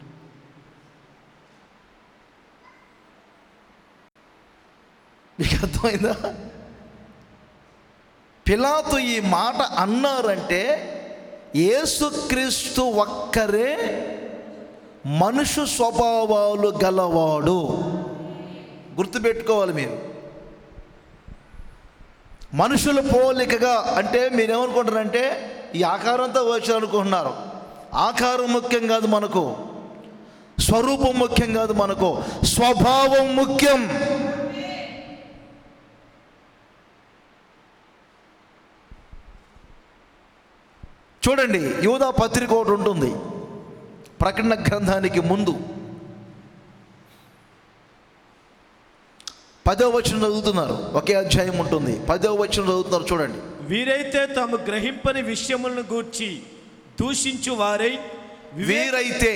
మీకు అర్థమైందా పిలాతు ఈ మాట అన్నారంటే యేసుక్రీస్తు ఒక్కరే మనుషు స్వభావాలు గలవాడు గుర్తుపెట్టుకోవాలి మీరు మనుషుల పోలికగా అంటే మీరేమనుకుంటారంటే ఈ ఆకారంతో వచ్చారు అనుకుంటున్నారు ఆకారం ముఖ్యం కాదు మనకు స్వరూపం ముఖ్యం కాదు మనకు స్వభావం ముఖ్యం చూడండి యూదా పత్రిక ఒకటి ఉంటుంది ప్రకటన గ్రంథానికి ముందు పదో వచనం చదువుతున్నారు ఒకే అధ్యాయం ఉంటుంది పదో వచనం చదువుతున్నారు చూడండి వీరైతే తాము గ్రహింపని విషయములను గూర్చి దూషించు వారై వివే- వీరైతే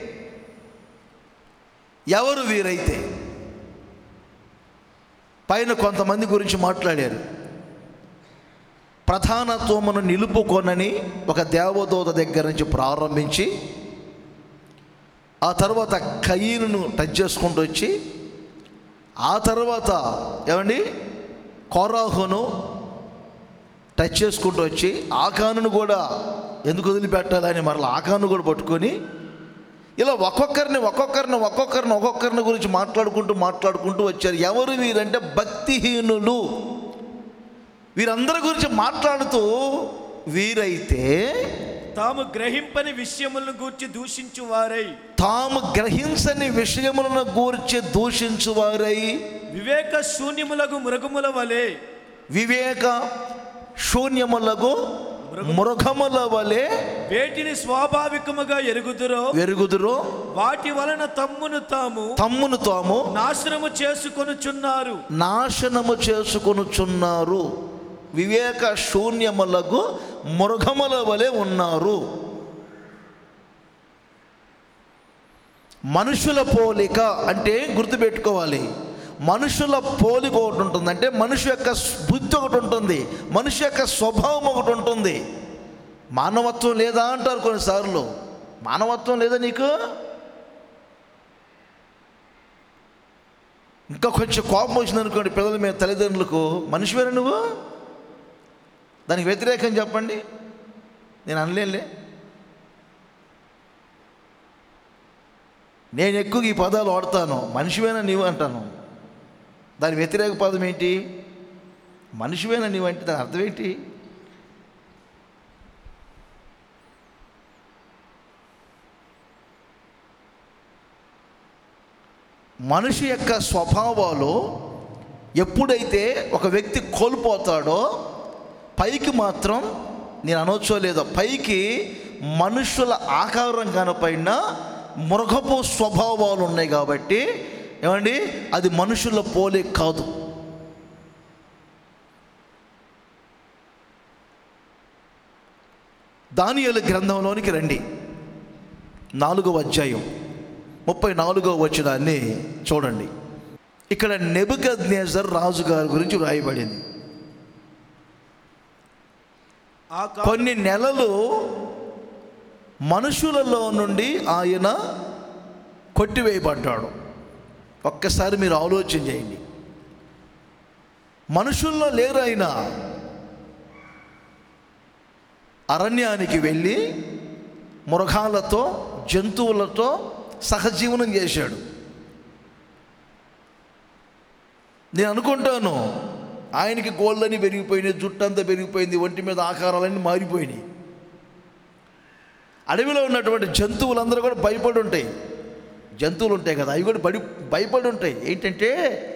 ఎవరు వీరైతే పైన కొంతమంది గురించి మాట్లాడారు ప్రధానత్వమును నిలుపుకొనని ఒక దేవదూత దగ్గర నుంచి ప్రారంభించి ఆ తర్వాత కయ్యను టచ్ చేసుకుంటూ వచ్చి ఆ తర్వాత ఏమండి కోరాహును టచ్ చేసుకుంటూ వచ్చి ఆకానును కూడా ఎందుకు వదిలిపెట్టాలని మరలా ఆకాను కూడా పట్టుకొని ఇలా ఒక్కొక్కరిని ఒక్కొక్కరిని ఒక్కొక్కరిని ఒక్కొక్కరిని గురించి మాట్లాడుకుంటూ మాట్లాడుకుంటూ వచ్చారు ఎవరు వీరంటే భక్తిహీనులు వీరందరి గురించి మాట్లాడుతూ వీరైతే తాము గ్రహింపని విషయములను గూర్చి దూషించు వారై తాము గ్రహించని విషయములను గూర్చి దూషించువారై వివేక శూన్యములకు మృగముల వలె వివేక శూన్యములకు మృగముల వలె వేటిని స్వాభావికముగా ఎరుగుదురో వెరుగుదురు వాటి వలన తమ్మును తాము తమ్మును తాము నాశనము చేసుకొనుచున్నారు నాశనము చేసుకొనుచున్నారు వివేక శూన్యములకు మృగముల వలె ఉన్నారు మనుషుల పోలిక అంటే గుర్తుపెట్టుకోవాలి మనుషుల పోలిక ఒకటి ఉంటుంది అంటే మనిషి యొక్క బుద్ధి ఒకటి ఉంటుంది మనిషి యొక్క స్వభావం ఒకటి ఉంటుంది మానవత్వం లేదా అంటారు కొన్నిసార్లు మానవత్వం లేదా నీకు ఇంకా కొంచెం కోపం వచ్చింది అనుకోండి పిల్లల మీద తల్లిదండ్రులకు మనిషివేనా నువ్వు దానికి వ్యతిరేకం చెప్పండి నేను అనలేనులే నేను ఎక్కువ ఈ పదాలు వాడతాను మనిషివేనా నీవు అంటాను దాని వ్యతిరేక పదం ఏంటి మనిషివేనా నీవు అంటే దాని అర్థం ఏంటి మనిషి యొక్క స్వభావాలు ఎప్పుడైతే ఒక వ్యక్తి కోల్పోతాడో పైకి మాత్రం నేను అనొచ్చోలేదో పైకి మనుషుల ఆకారం కనపైన మృగపు స్వభావాలు ఉన్నాయి కాబట్టి ఏమండి అది మనుషుల పోలే కాదు దానియలు గ్రంథంలోనికి రండి నాలుగవ అధ్యాయం ముప్పై నాలుగవ వచనాన్ని చూడండి ఇక్కడ నెబుకద్నేజర్ రాజు గారి గురించి వ్రాయబడింది ఆ కా- కొన్ని నెలలు మనుషులలో నుండి ఆయన కొట్టివేయబడ్డాడు ఒక్కసారి మీరు ఆలోచన చేయండి మనుషుల్లో లేరు ఆయన అరణ్యానికి వెళ్ళి మృగాలతో జంతువులతో సహజీవనం చేశాడు నేను అనుకుంటాను ఆయనకి గోళ్ళని పెరిగిపోయినాయి జుట్టు అంతా పెరిగిపోయింది ఒంటి మీద ఆకారాలన్నీ మారిపోయినాయి అడవిలో ఉన్నటువంటి జంతువులందరూ కూడా భయపడి ఉంటాయి జంతువులు ఉంటాయి కదా అవి కూడా బడి భయపడి ఉంటాయి ఏంటంటే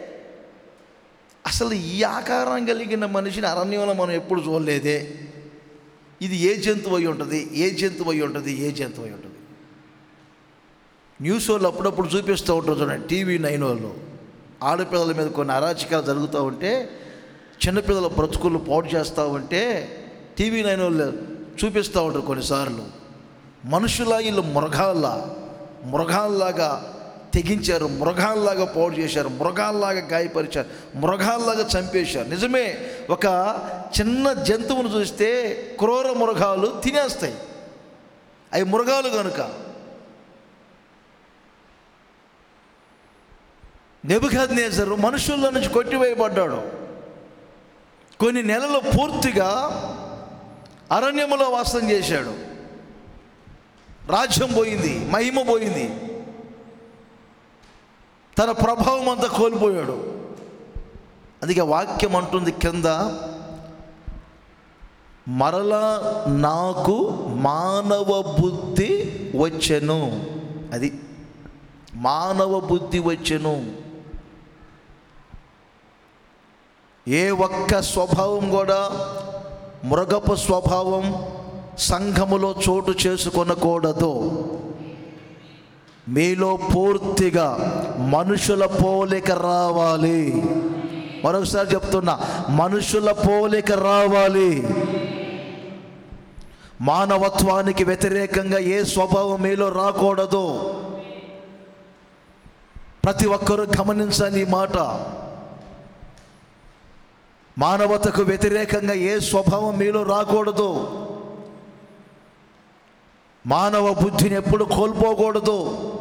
అసలు ఈ ఆకారం కలిగిన మనిషిని అరణ్యంలో మనం ఎప్పుడు చూడలేదే ఇది ఏ జంతువు అయి ఉంటుంది ఏ జంతువు అయి ఉంటుంది ఏ జంతువు అయి ఉంటుంది న్యూస్ వాళ్ళు అప్పుడప్పుడు చూపిస్తూ ఉంటారు చూడండి టీవీ నైన్ వాళ్ళు ఆడపిల్లల మీద కొన్ని అరాచకాలు జరుగుతూ ఉంటే చిన్నపిల్లల బ్రతుకులు పాడు చేస్తూ ఉంటే టీవీ నైన్ వాళ్ళు చూపిస్తూ ఉంటారు కొన్నిసార్లు మనుషుల వీళ్ళు మృగాల్లా మృగాల్లాగా తెగించారు మృగాల్లాగా పాడు చేశారు మృగాల్లాగా గాయపరిచారు మృగాల్లాగా చంపేశారు నిజమే ఒక చిన్న జంతువును చూస్తే క్రూర మృగాలు తినేస్తాయి అవి మృగాలు కనుక నెబుకద్నేజరు మనుషుల్లో నుంచి కొట్టివేయబడ్డాడు కొన్ని నెలలు పూర్తిగా అరణ్యములో వాసం చేశాడు రాజ్యం పోయింది మహిమ పోయింది తన ప్రభావం అంతా కోల్పోయాడు అందుకే వాక్యం అంటుంది కింద మరలా నాకు మానవ బుద్ధి వచ్చెను అది మానవ బుద్ధి వచ్చెను ఏ ఒక్క స్వభావం కూడా మృగపు స్వభావం సంఘములో చోటు చేసుకొనకూడదు మీలో పూర్తిగా మనుషుల పోలిక రావాలి మరొకసారి చెప్తున్నా మనుషుల పోలిక రావాలి మానవత్వానికి వ్యతిరేకంగా ఏ స్వభావం మీలో రాకూడదు ప్రతి ఒక్కరూ గమనించాలి ఈ మాట మానవతకు వ్యతిరేకంగా ఏ స్వభావం మీలో రాకూడదు మానవ బుద్ధిని ఎప్పుడు కోల్పోకూడదు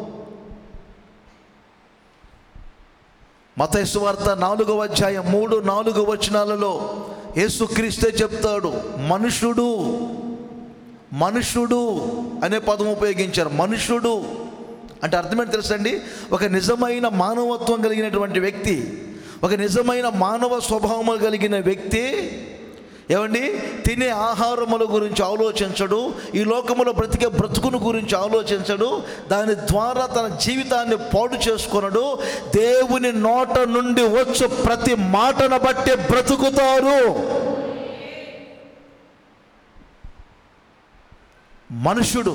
మతైసు వార్త నాలుగవ అధ్యాయం మూడు నాలుగు వచనాలలో యేసుక్రీస్తే చెప్తాడు మనుషుడు మనుషుడు అనే పదం ఉపయోగించారు మనుషుడు అంటే అర్థమేంటి తెలుసండి ఒక నిజమైన మానవత్వం కలిగినటువంటి వ్యక్తి ఒక నిజమైన మానవ స్వభావం కలిగిన వ్యక్తి ఏమండి తినే ఆహారముల గురించి ఆలోచించడు ఈ లోకములో బ్రతికే బ్రతుకును గురించి ఆలోచించడు దాని ద్వారా తన జీవితాన్ని పాడు చేసుకొనడు దేవుని నోట నుండి వచ్చు ప్రతి మాటను బట్టి బ్రతుకుతారు మనుషుడు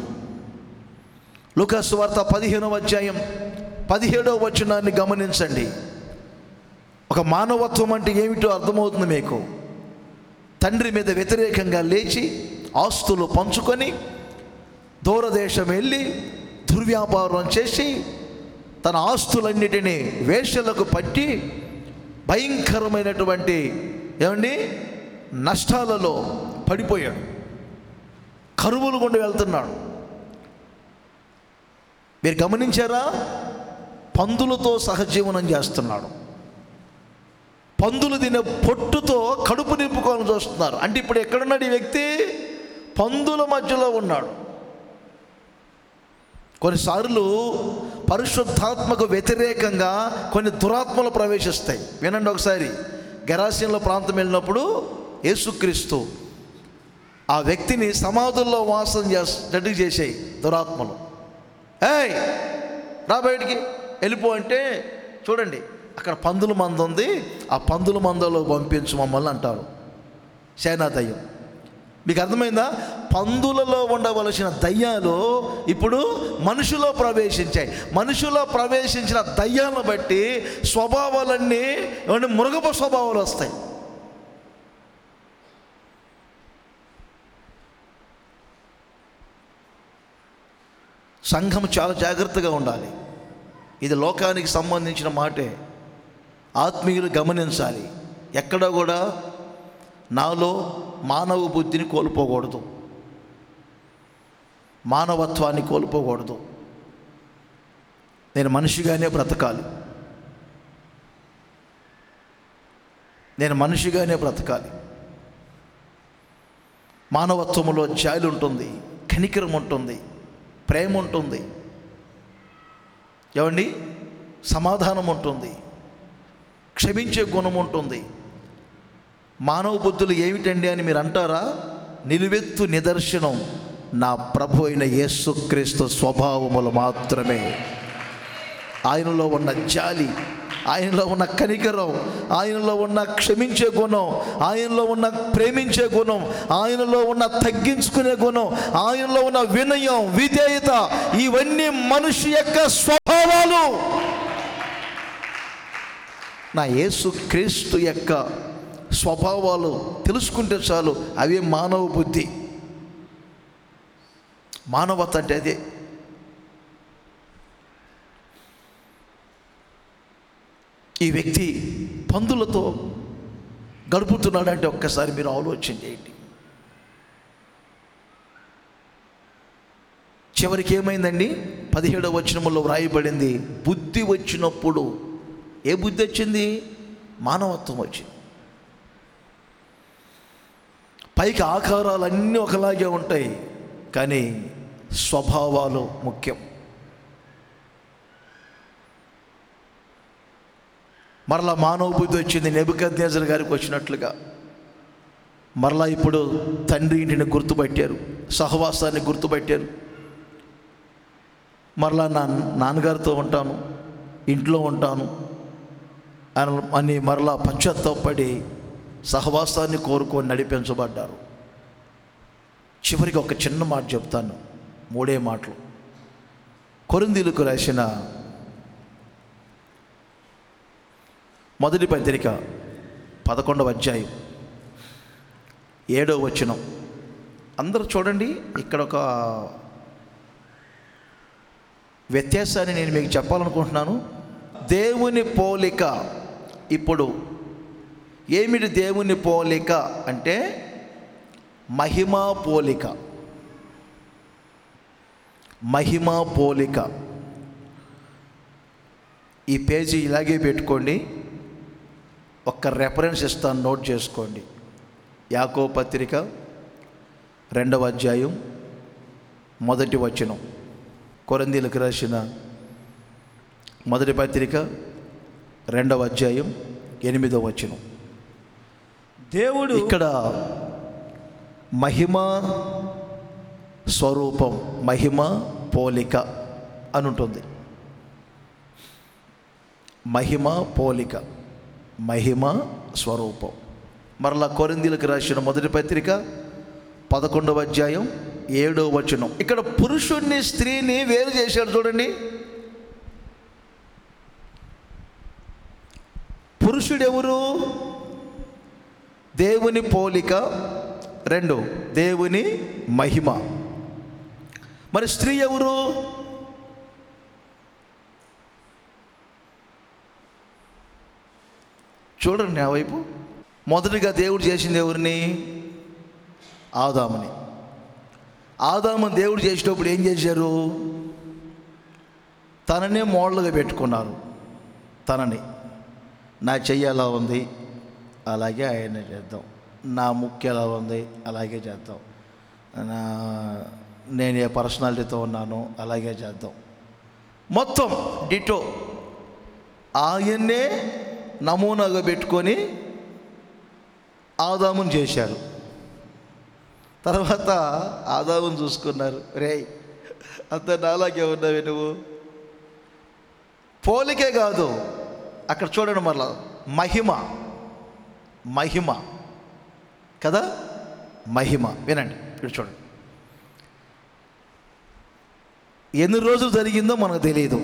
లుకాసు వార్త పదిహేనవ అధ్యాయం పదిహేడవ వచనాన్ని గమనించండి ఒక మానవత్వం అంటే ఏమిటో అర్థమవుతుంది మీకు తండ్రి మీద వ్యతిరేకంగా లేచి ఆస్తులు పంచుకొని దూరదేశం వెళ్ళి దుర్వ్యాపారం చేసి తన ఆస్తులన్నిటినీ వేషలకు పట్టి భయంకరమైనటువంటి ఏమండి నష్టాలలో పడిపోయాడు కరువులు గుండా వెళ్తున్నాడు మీరు గమనించారా పందులతో సహజీవనం చేస్తున్నాడు పందులు తినే పొట్టుతో కడుపు నింపుకోవాలని చూస్తున్నారు అంటే ఇప్పుడు ఎక్కడున్నాడు ఈ వ్యక్తి పందుల మధ్యలో ఉన్నాడు కొన్నిసార్లు పరిశుద్ధాత్మకు వ్యతిరేకంగా కొన్ని దురాత్మలు ప్రవేశిస్తాయి వినండి ఒకసారి గెరాసీన్ల ప్రాంతం వెళ్ళినప్పుడు యేసుక్రీస్తు ఆ వ్యక్తిని సమాధుల్లో వాసం చేసేటట్టు చేసాయి దురాత్మలు ఏయ్ రా బయటికి వెళ్ళిపో అంటే చూడండి అక్కడ పందుల మంద ఉంది ఆ పందుల మందలో పంపించు మమ్మల్ని అంటారు సేనా దయ్యం మీకు అర్థమైందా పందులలో ఉండవలసిన దయ్యాలు ఇప్పుడు మనుషులో ప్రవేశించాయి మనుషులో ప్రవేశించిన దయ్యాలను బట్టి స్వభావాలన్నీ ఏమంటే మృగప స్వభావాలు వస్తాయి సంఘం చాలా జాగ్రత్తగా ఉండాలి ఇది లోకానికి సంబంధించిన మాటే ఆత్మీయులు గమనించాలి ఎక్కడ కూడా నాలో మానవ బుద్ధిని కోల్పోకూడదు మానవత్వాన్ని కోల్పోకూడదు నేను మనిషిగానే బ్రతకాలి నేను మనిషిగానే బ్రతకాలి మానవత్వంలో జాలి ఉంటుంది కనికరం ఉంటుంది ప్రేమ ఉంటుంది ఏమండి సమాధానం ఉంటుంది క్షమించే గుణం ఉంటుంది మానవ బుద్ధులు ఏమిటండి అని మీరు అంటారా నిలువెత్తు నిదర్శనం నా ప్రభు అయిన యేసుక్రీస్తు స్వభావములు మాత్రమే ఆయనలో ఉన్న జాలి ఆయనలో ఉన్న కనికరం ఆయనలో ఉన్న క్షమించే గుణం ఆయనలో ఉన్న ప్రేమించే గుణం ఆయనలో ఉన్న తగ్గించుకునే గుణం ఆయనలో ఉన్న వినయం విధేయత ఇవన్నీ మనిషి యొక్క స్వభావాలు నా యేసు క్రీస్తు యొక్క స్వభావాలు తెలుసుకుంటే చాలు అవే మానవ బుద్ధి మానవత అంటే అదే ఈ వ్యక్తి పందులతో గడుపుతున్నాడంటే ఒక్కసారి మీరు ఆలోచన చేయండి చివరికి ఏమైందండి పదిహేడవ వచనములో వ్రాయబడింది బుద్ధి వచ్చినప్పుడు ఏ బుద్ధి వచ్చింది మానవత్వం వచ్చింది పైకి ఆకారాలు అన్నీ ఒకలాగే ఉంటాయి కానీ స్వభావాలు ముఖ్యం మరలా మానవ బుద్ధి వచ్చింది నెబుకద్నేజర్ గారికి వచ్చినట్లుగా మరలా ఇప్పుడు తండ్రి ఇంటిని గుర్తుపట్టారు సహవాసాన్ని గుర్తుపట్టారు మరలా నా నాన్నగారితో ఉంటాను ఇంట్లో ఉంటాను అని అని మరలా పశ్చాత్తాపడి సహవాసాన్ని కోరుకొని నడిపించబడ్డారు చివరికి ఒక చిన్న మాట చెప్తాను మూడే మాటలు కొరిందీలకు రాసిన మొదటి పత్రిక పదకొండవ అధ్యాయం ఏడవ వచనం అందరూ చూడండి ఇక్కడ ఒక వ్యత్యాసాన్ని నేను మీకు చెప్పాలనుకుంటున్నాను దేవుని పోలిక ఇప్పుడు ఏమిటి దేవుని పోలిక అంటే మహిమా పోలిక మహిమా పోలిక ఈ పేజీ ఇలాగే పెట్టుకోండి ఒక్క రెఫరెన్స్ ఇస్తాను నోట్ చేసుకోండి యాకో పత్రిక రెండవ అధ్యాయం మొదటి వచనం కొరందీలకు రాసిన మొదటి పత్రిక రెండవ అధ్యాయం ఎనిమిదవ వచనం దేవుడు ఇక్కడ మహిమ స్వరూపం మహిమ పోలిక అని ఉంటుంది మహిమ పోలిక మహిమ స్వరూపం మరలా కొరిందీలకు రాసిన మొదటి పత్రిక పదకొండవ అధ్యాయం ఏడో వచనం ఇక్కడ పురుషుణ్ణి స్త్రీని వేరు చేశాడు చూడండి పురుషుడు ఎవరు దేవుని పోలిక రెండు దేవుని మహిమ మరి స్త్రీ ఎవరు చూడండి ఆ వైపు మొదటిగా దేవుడు చేసింది ఎవరిని ఆదాముని ఆదాము దేవుడు చేసేటప్పుడు ఏం చేశారు తననే మోడల్గా పెట్టుకున్నారు తనని నా చెయ్యి ఎలా ఉంది అలాగే ఆయన చేద్దాం నా ముక్కు ఎలా ఉంది అలాగే చేద్దాం నా నేను ఏ పర్సనాలిటీతో ఉన్నాను అలాగే చేద్దాం మొత్తం డిటో ఆయన్నే నమూనాగా పెట్టుకొని ఆదాముని చేశారు తర్వాత ఆదాముని చూసుకున్నారు రే అంత నాలాగే ఉన్నావే నువ్వు పోలికే కాదు అక్కడ చూడండి మరలా మహిమ మహిమ కదా మహిమ వినండి ఇక్కడ చూడండి ఎన్ని రోజులు జరిగిందో మనకు తెలియదు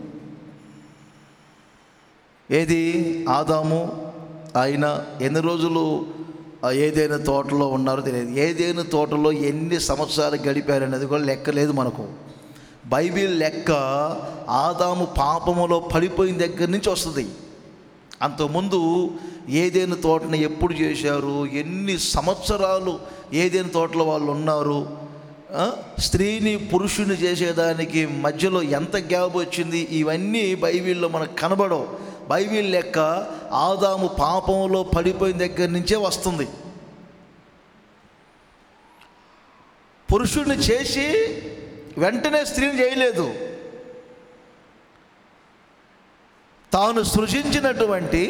ఏది ఆదాము ఆయన ఎన్ని రోజులు ఆ ఏదైనా తోటలో ఉన్నారో తెలియదు ఏదైనా తోటలో ఎన్ని సంవత్సరాలు గడిపారనేది కూడా లెక్క లేదు మనకు బైబిల్ లెక్క ఆదాము పాపములో పడిపోయిన దగ్గర నుంచి వస్తుంది అంతకుముందు ఏదైనా తోటని ఎప్పుడు చేశారు ఎన్ని సంవత్సరాలు ఏదైనా తోటలో వాళ్ళు ఉన్నారు ఆ? స్త్రీని పురుషుని చేసేదానికి మధ్యలో ఎంత గ్యాప్ వచ్చింది ఇవన్నీ బైబిల్లో మనకు కనబడవు బైబిల్ లెక్క ఆదాము పాపంలో పడిపోయిన దగ్గర నుంచే వస్తుంది పురుషుడిని చేసి వెంటనే స్త్రీని చేయలేదు తాను సృజించినటువంటి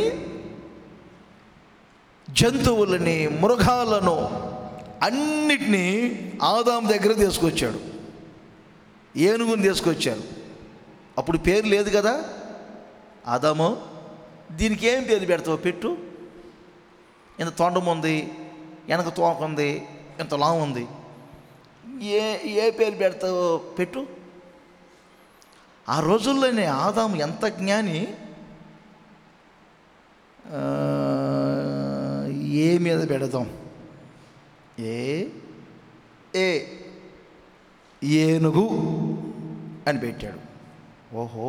జంతువులని మృగాలను అన్నిటినీ ఆదాం దగ్గర తీసుకొచ్చాడు ఏనుగుని తీసుకొచ్చారు అప్పుడు పేరు లేదు కదా ఆదాము దీనికి ఏం పేరు పెడతావు పెట్టు ఇంత తొండం ఉంది వెనక తోక ఉంది ఇంత లావు ఉంది ఏ ఏ పేరు పెడతావో పెట్టు ఆ రోజుల్లోనే ఆదాము ఎంత జ్ఞాని ఆ, ఏ మీద పెడదాం ఏ ఏ ఏనుగు అని పెట్టాడు ఓహో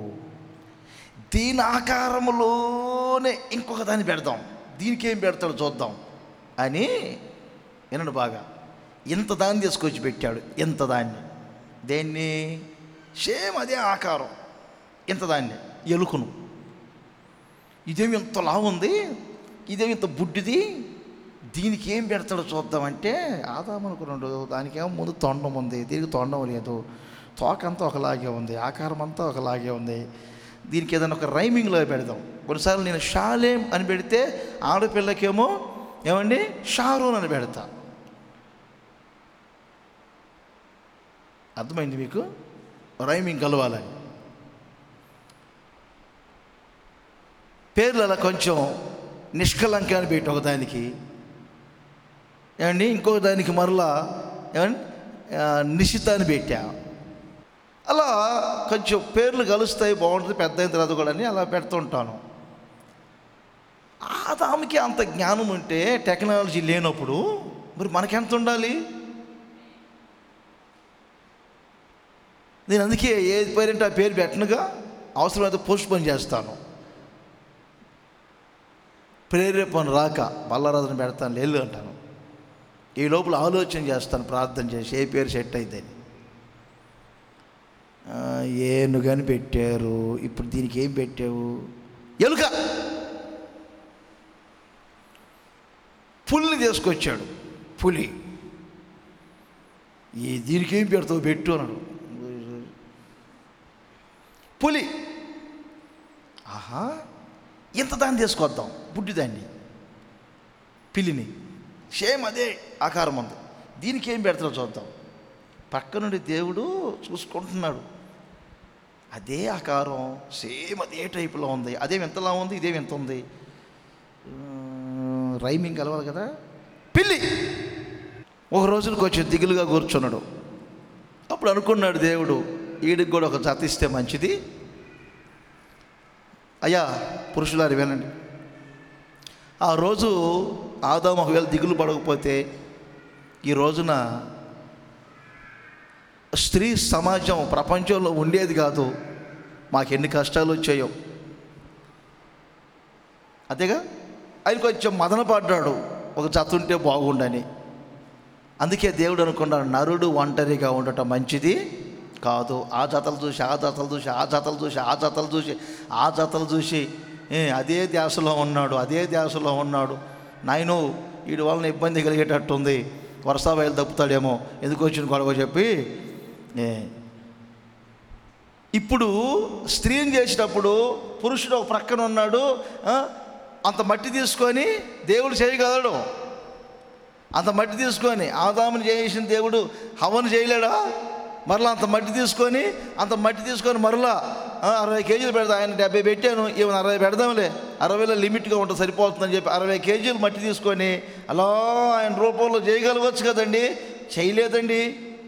దీని ఆకారములోనే ఇంకొక దాన్ని పెడదాం దీనికి ఏం పెడతాడో చూద్దాం అని వినండి బాగా ఇంత దాన్ని తీసుకొచ్చి పెట్టాడు ఇంత దాన్ని దేన్ని సేమ్ అదే ఆకారం ఇంత దాన్ని ఎలుకను ఇదేమి ఇంత లావు ఉంది ఇదేమి ఇంత బుడ్డిది దీనికి ఏం పెడతాడో చూద్దామంటే ఆదాం అనుకున్నాడు దానికేమో ముందు తొండం ఉంది దీనికి తొండం లేదు తోక అంతా ఒకలాగే ఉంది ఆకారం అంతా ఒకలాగే ఉంది దీనికి ఏదైనా ఒక రైమింగ్లో పెడదాం కొన్నిసార్లు నేను షాలేం అని పెడితే ఆడపిల్లకేమో ఏమండి షారూన్ అని పెడతా అర్థమైంది మీకు రైమింగ్ కలవాలని పేర్లు అలా కొంచెం నిష్కలంక అని పెట్టి ఒకదానికి ఏమండి ఇంకొక దానికి మరలా ఏమండి ఆ, నిశిత అని పెట్టా అలా కొంచెం పేర్లు కలుస్తాయి బాగుంటుంది పెద్ద అయిన తర్వాత కూడా అని అలా పెడుతుంటాను ఆదాముకి అంత జ్ఞానం ఉంటే టెక్నాలజీ లేనప్పుడు మరి మనకెంత ఉండాలి నేను అందుకే ఏది పేరంటే ఆ పేరు పెట్టనుగా అవసరమైతే పోస్ట్ పోన్ చేస్తాను ప్రేరేపణ రాక బల్లారాధన పెడతాను లేదు అంటాను ఈ లోపల ఆలోచన చేస్తాను ప్రార్థన చేసి ఏ పేరు సెట్ అయితేని ఏనుగని పెట్టారు ఇప్పుడు దీనికి ఏం పెట్టావు ఎలుక పుల్ని తీసుకొచ్చాడు పులి ఈ దీనికి ఏం పెడతావు పెట్టు అన్నాడు పులి ఆహా ఇంత దాన్ని తీసుకొద్దాం బుడ్డి దాన్ని పిల్లిని సేమ్ అదే ఆకారం ఉంది దీనికి ఏం పెడతారో చూద్దాం పక్క నుండి దేవుడు చూసుకుంటున్నాడు అదే ఆకారం సేమ్ అదే టైపులో ఉంది అదేం ఎంతలా ఉంది ఇదేం ఎంత ఉంది రైమింగ్ కలవాలి కదా పిల్లి ఒక రోజున కొంచెం దిగులుగా కూర్చున్నాడు అప్పుడు అనుకున్నాడు దేవుడు వీడికి కూడా ఒక జత ఇస్తే మంచిది అయ్యా పురుషులారి వినండి ఆ రోజు ఆదాం ఒకవేళ దిగులు పడకపోతే ఈ రోజున స్త్రీ సమాజం ప్రపంచంలో ఉండేది కాదు మాకు ఎన్ని కష్టాలు వచ్చాయో అంతేగా ఆయన కొంచెం మదన పడ్డాడు ఒక జత ఉంటే బాగుండని అందుకే దేవుడు అనుకున్నాడు నరుడు ఒంటరిగా ఉండటం మంచిది కాదు ఆ జతలు చూసి ఆ జతలు చూసి ఆ జతలు చూసి ఆ జతలు చూసి ఆ జతలు చూసి ఏ, అదే ధ్యాసలో ఉన్నాడు అదే ధ్యాసలో ఉన్నాడు నాయను వీడి వలన ఇబ్బంది కలిగేటట్టుంది వర్ష బయలు తప్పుతాడేమో ఎందుకు వచ్చిన గొడవ చెప్పి ఏ, ఇప్పుడు స్త్రీని చేసేటప్పుడు పురుషుడు ఒక ప్రక్కన ఉన్నాడు ఆ, అంత మట్టి తీసుకొని దేవుడు చేయగలడు అంత మట్టి తీసుకొని ఆదాముని చేసిన దేవుడు హవను చేయలేడా మరలా అంత మట్టి తీసుకొని అంత మట్టి తీసుకొని మరలా ఆ, అరవై కేజీలు పెడతా ఆయన డెబ్బై పెట్టాను ఈవెన్ అరవై పెడదాంలే అరవైలో లిమిట్గా ఉంటుంది సరిపోతుందని చెప్పి అరవై కేజీలు మట్టి తీసుకొని అలా ఆయన రూపంలో చేయగలవచ్చు కదండి చేయలేదండి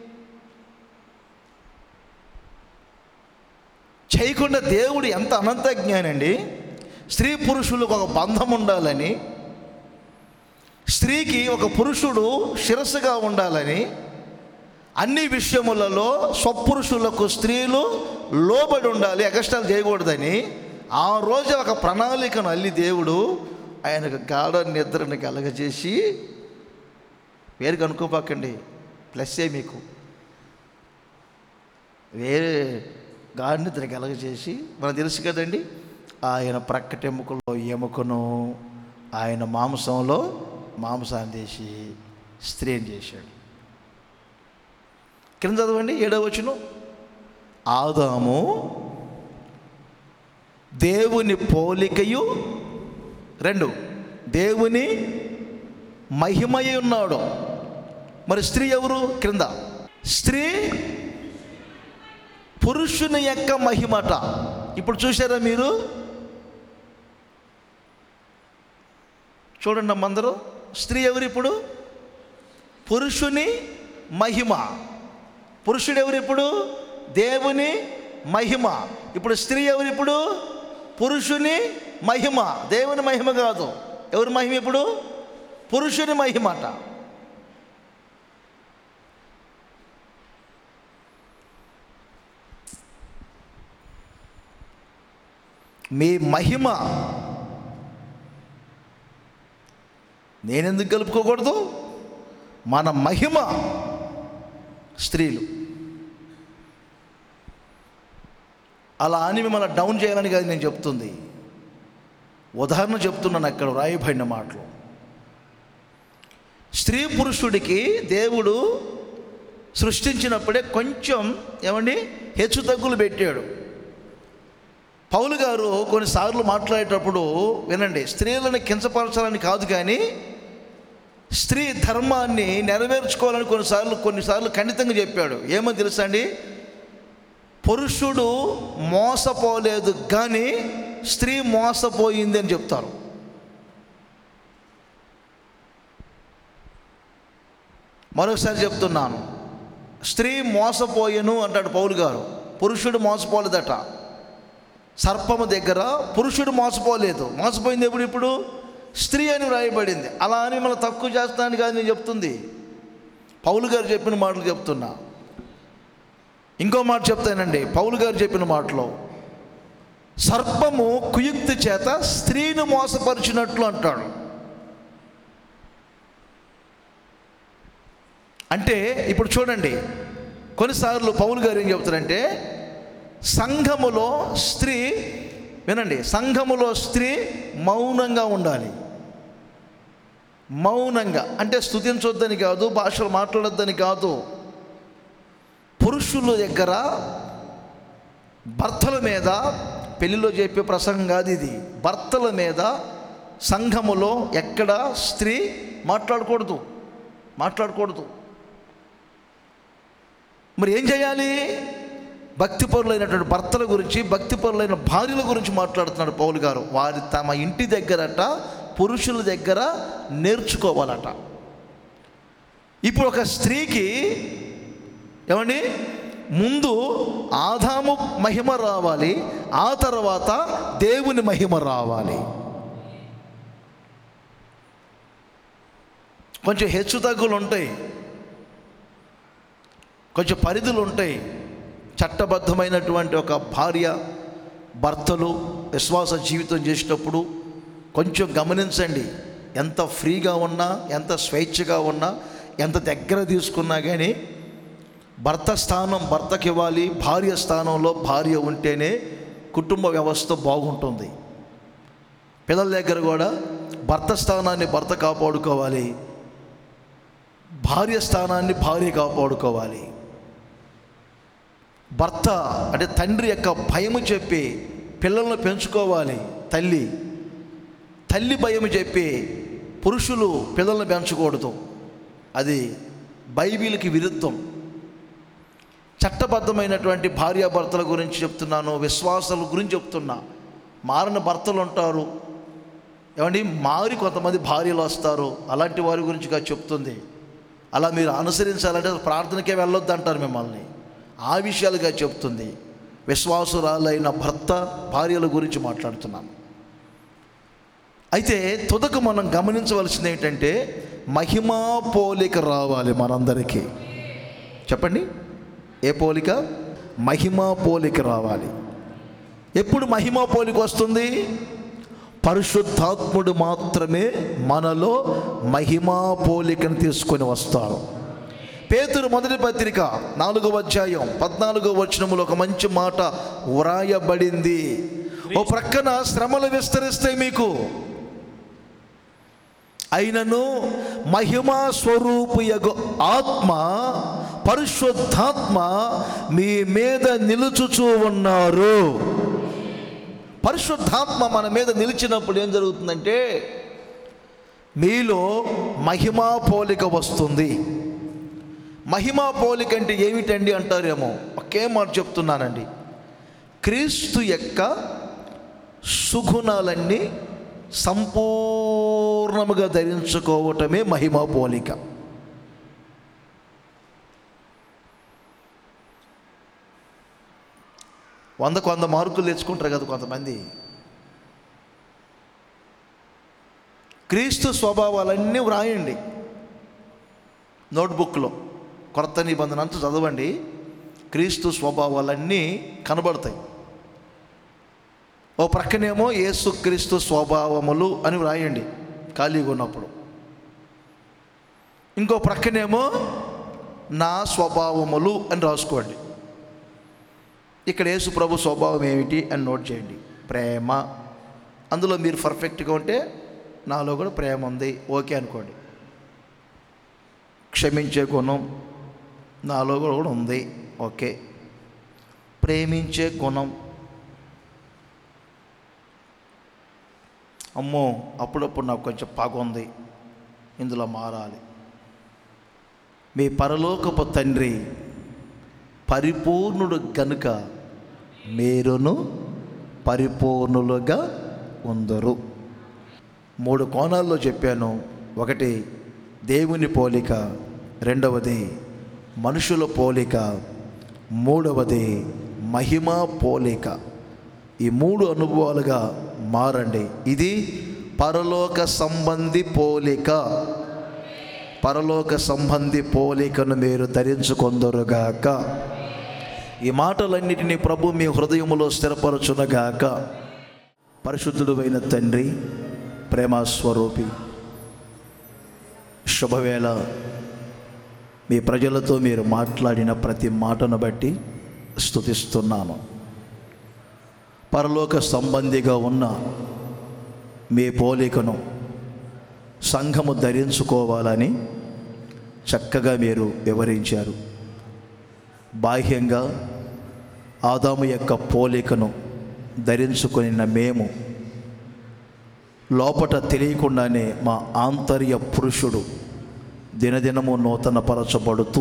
చేయకుండా దేవుడు ఎంత అనంత జ్ఞానండి స్త్రీ పురుషులకు ఒక బంధం ఉండాలని స్త్రీకి ఒక పురుషుడు శిరస్సుగా ఉండాలని అన్ని విషయములలో స్వపురుషులకు స్త్రీలు లోబడి ఉండాలి ఎగస్టాలు చేయకూడదని ఆ రోజు ఒక ప్రణాళికను అల్లి దేవుడు ఆయనకు గాఢ నిద్రను కలగజేసి వేరు కనుక్కోపాకండి ప్లస్సే మీకు వేరే గాఢ నిద్ర కలగజేసి మనకు తెలుసు కదండి ఆయన ప్రక్కటెముకలో ఎముకను ఆయన మాంసంలో మాంసాన్ని తీసి స్త్రీని చేశాడు కింద చదవండి ఏడవ వచనం ఆదాము దేవుని పోలికయు రెండు దేవుని మహిమయ ఉన్నాడు మరి స్త్రీ ఎవరు క్రింద స్త్రీ పురుషుని యొక్క మహిమట ఇప్పుడు చూసారా మీరు చూడండి అమ్మ అందరూ స్త్రీ ఎవరు ఇప్పుడు పురుషుని మహిమ పురుషుడు ఎవరు ఇప్పుడు దేవుని మహిమ ఇప్పుడు స్త్రీ ఎవరు ఇప్పుడు పురుషుని మహిమ దేవుని మహిమ కాదు ఎవరి మహిమ ఇప్పుడు పురుషుని మహిమట మీ మహిమ నేనెందుకు కలుపుకోకూడదు మన మహిమ స్త్రీలు అలా అని మిమ్మల్ని డౌన్ చేయాలని కాదు నేను చెప్తుంది ఉదాహరణ చెప్తున్నాను అక్కడ రాయబడిన మాటలు స్త్రీ పురుషుడికి దేవుడు సృష్టించినప్పుడే కొంచెం ఏమండి హెచ్చు తగ్గులు పెట్టాడు పౌలు గారు కొన్నిసార్లు మాట్లాడేటప్పుడు వినండి స్త్రీలను కించపరచాలని కాదు కానీ స్త్రీ ధర్మాన్ని నెరవేర్చుకోవాలని కొన్నిసార్లు కొన్నిసార్లు ఖండితంగా చెప్పాడు ఏమని తెలుసా అండి పురుషుడు మోసపోలేదు కానీ స్త్రీ మోసపోయింది అని చెప్తారు మరొకసారి చెప్తున్నాను స్త్రీ మోసపోయెను అంటాడు పౌలు గారు పురుషుడు మోసపోలేదట సర్పము దగ్గర పురుషుడు మోసపోలేదు మోసపోయింది ఎప్పుడు ఇప్పుడు స్త్రీ అని వ్రాయబడింది అలా అని మనం తక్కువ చేస్తానని కాదు నేను చెప్తుంది పౌలు గారు చెప్పిన మాటలు చెప్తున్నా ఇంకో మాట చెప్తానండి పౌలు గారు చెప్పిన మాటలో సర్పము కుయుక్తి చేత స్త్రీని మోసపరిచినట్లు అంటాడు అంటే ఇప్పుడు చూడండి కొన్నిసార్లు పౌలు గారు ఏం చెప్తారంటే సంఘములో స్త్రీ వినండి సంఘములో స్త్రీ మౌనంగా ఉండాలి మౌనంగా అంటే స్తుతించొద్దని కాదు భాషలు మాట్లాడొద్దని కాదు పురుషుల దగ్గర భర్తల మీద పెళ్లిలో చెప్పే ప్రసంగం కాదు ఇది భర్తల మీద సంఘములో ఎక్కడ స్త్రీ మాట్లాడకూడదు మాట్లాడకూడదు మరి ఏం చేయాలి భక్తిపరులైనటువంటి భర్తల గురించి భక్తిపరులైన భార్యల గురించి మాట్లాడుతున్నాడు పౌలు గారు వారి తమ ఇంటి దగ్గరట పురుషుల దగ్గర నేర్చుకోవాలట ఇప్పుడు ఒక స్త్రీకి ఏమండి ముందు ఆదాము మహిమ రావాలి ఆ తర్వాత దేవుని మహిమ రావాలి కొంచెం హెచ్చు తగ్గులు ఉంటాయి కొంచెం పరిధులు ఉంటాయి చట్టబద్ధమైనటువంటి ఒక భార్య భర్తలు విశ్వాస జీవితం చేసేటప్పుడు కొంచెం గమనించండి ఎంత ఫ్రీగా ఉన్నా ఎంత స్వేచ్ఛగా ఉన్నా ఎంత దగ్గర తీసుకున్నా కానీ భర్త స్థానం భర్తకి ఇవ్వాలి భార్య స్థానంలో భార్య ఉంటేనే కుటుంబ వ్యవస్థ బాగుంటుంది పిల్లల దగ్గర కూడా భర్త స్థానాన్ని భర్త కాపాడుకోవాలి భార్య స్థానాన్ని భార్య కాపాడుకోవాలి భర్త అంటే తండ్రి యొక్క భయము చెప్పి పిల్లలను పెంచుకోవాలి తల్లి తల్లి భయము చెప్పి పురుషులు పిల్లల్ని పెంచకూడదు అది బైబిల్కి విరుద్ధం చట్టబద్ధమైనటువంటి భార్యాభర్తల గురించి చెప్తున్నాను విశ్వాసాల గురించి చెప్తున్నా మారిన భర్తలు ఉంటారు ఏమండి మారి కొంతమంది భార్యలు వస్తారు అలాంటి వారి గురించిగా చెప్తుంది అలా మీరు అనుసరించాలంటే ప్రార్థనకే వెళ్ళొద్దు అంటారు మిమ్మల్ని ఆ విషయాలుగా చెప్తుంది విశ్వాసురాలైన భర్త భార్యల గురించి మాట్లాడుతున్నాను అయితే తుదకు మనం గమనించవలసింది ఏంటంటే మహిమా పోలిక రావాలి మనందరికీ చెప్పండి ఏ పోలిక మహిమా పోలిక రావాలి ఎప్పుడు మహిమా పోలిక వస్తుంది పరిశుద్ధాత్ముడు మాత్రమే మనలో మహిమా పోలికను తీసుకొని వస్తాడు పేతురు మొదటి పత్రిక నాలుగవ అధ్యాయం పద్నాలుగో వచనములో ఒక మంచి మాట వ్రాయబడింది ఓ ప్రక్కన శ్రమలు విస్తరిస్తాయి మీకు అయినను మహిమా స్వరూపయగు ఆత్మ పరిశుద్ధాత్మ మీ మీద నిలుచుచూ ఉన్నారు పరిశుద్ధాత్మ మన మీద నిలిచినప్పుడు ఏం జరుగుతుందంటే మీలో మహిమా పోలిక వస్తుంది మహిమా పోలిక అంటే ఏమిటండి అంటారేమో ఒకే మాట చెప్తున్నానండి క్రీస్తు యొక్క సుగుణాలన్నీ సంపూర్ణముగా ధరించుకోవటమే మహిమా పోలిక వందకు వంద మార్కులు తెచ్చుకుంటారు కదా కొంతమంది క్రీస్తు స్వభావాలన్నీ వ్రాయండి నోట్బుక్లో కొత్త నిబంధన అంతా చదవండి క్రీస్తు స్వభావాలన్నీ కనబడతాయి ఓ ప్రక్కనేమో యేసుక్రీస్తు స్వభావములు అని వ్రాయండి ఖాళీగా ఉన్నప్పుడు ఇంకో ప్రక్కనేమో నా స్వభావములు అని రాసుకోండి ఇక్కడ యేసు ప్రభు స్వభావం ఏమిటి అని నోట్ చేయండి ప్రేమ అందులో మీరు పర్ఫెక్ట్గా ఉంటే నాలో కూడా ప్రేమ ఉంది ఓకే అనుకోండి క్షమించే గుణం నాలో కూడా ఉంది ఓకే ప్రేమించే గుణం అమ్మో అప్పుడప్పుడు నాకు కొంచెం పగ ఉంది ఇందులో మారాలి మీ పరలోకపు తండ్రి పరిపూర్ణుడు గనుక మీరును పరిపూర్ణులుగా ఉందరు మూడు కోణాల్లో చెప్పాను ఒకటి దేవుని పోలిక రెండవది మనుషుల పోలిక మూడవది మహిమా పోలిక ఈ మూడు అనుభవాలుగా మారండి ఇది పరలోక సంబంధి పోలిక పరలోక సంబంధి పోలికను మీరు ధరించుకొందరుగాక ఈ మాటలన్నిటినీ ప్రభు మీ హృదయములో స్థిరపరచునగాక పరిశుద్ధుడు అయిన తండ్రి ప్రేమస్వరూపి శుభవేళ మీ ప్రజలతో మీరు మాట్లాడిన ప్రతి మాటను బట్టి స్తుతిస్తున్నాను పరలోక సంబంధిగా ఉన్న మీ పోలికను సంఘము ధరించుకోవాలని చక్కగా మీరు వివరించారు బాహ్యంగా ఆదాము యొక్క పోలికను ధరించుకున్న మేము లోపట తెలియకుండానే మా ఆంతర్య పురుషుడు దినదినము నూతనపరచబడుతూ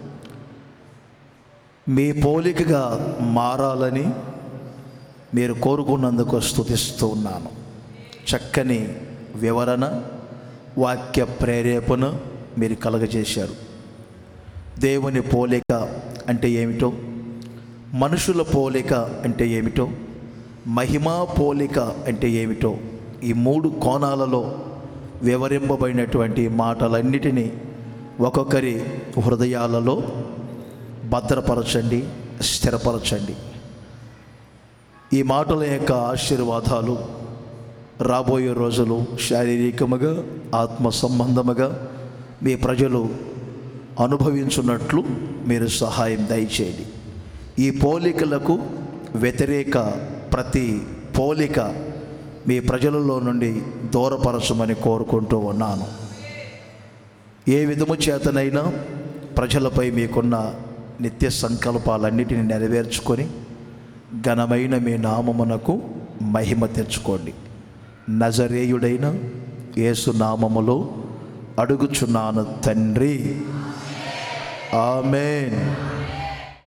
మీ పోలికగా మారాలని మీరు కోరుకున్నందుకు స్తుతిస్తూ ఉన్నాను చక్కని వివరణ వాక్య ప్రేరేపణ మీరు కలగజేశారు దేవుని పోలిక అంటే ఏమిటో మనుషుల పోలిక అంటే ఏమిటో మహిమా పోలిక అంటే ఏమిటో ఈ మూడు కోణాలలో వివరింపబడినటువంటి మాటలన్నిటినీ ఒక్కొక్కరి హృదయాలలో భద్రపరచండి స్థిరపరచండి ఈ మాటల యొక్క ఆశీర్వాదాలు రాబోయే రోజులు శారీరకముగా ఆత్మ సంబంధముగా మీ ప్రజలు అనుభవించున్నట్లు మీరు సహాయం దయచేయండి ఈ పోలికలకు వ్యతిరేక ప్రతి పోలిక మీ ప్రజలలో నుండి దూరపరచమని కోరుకుంటూ ఉన్నాను ఏ విధము చేతనైనా ప్రజలపై మీకున్న నిత్య సంకల్పాలన్నిటిని నెరవేర్చుకొని ఘనమైన మీ నామమునకు మహిమ తెచ్చుకోండి నజరేయుడైన యేసు నామములో అడుగుచున్నాను తండ్రి ఆమెన్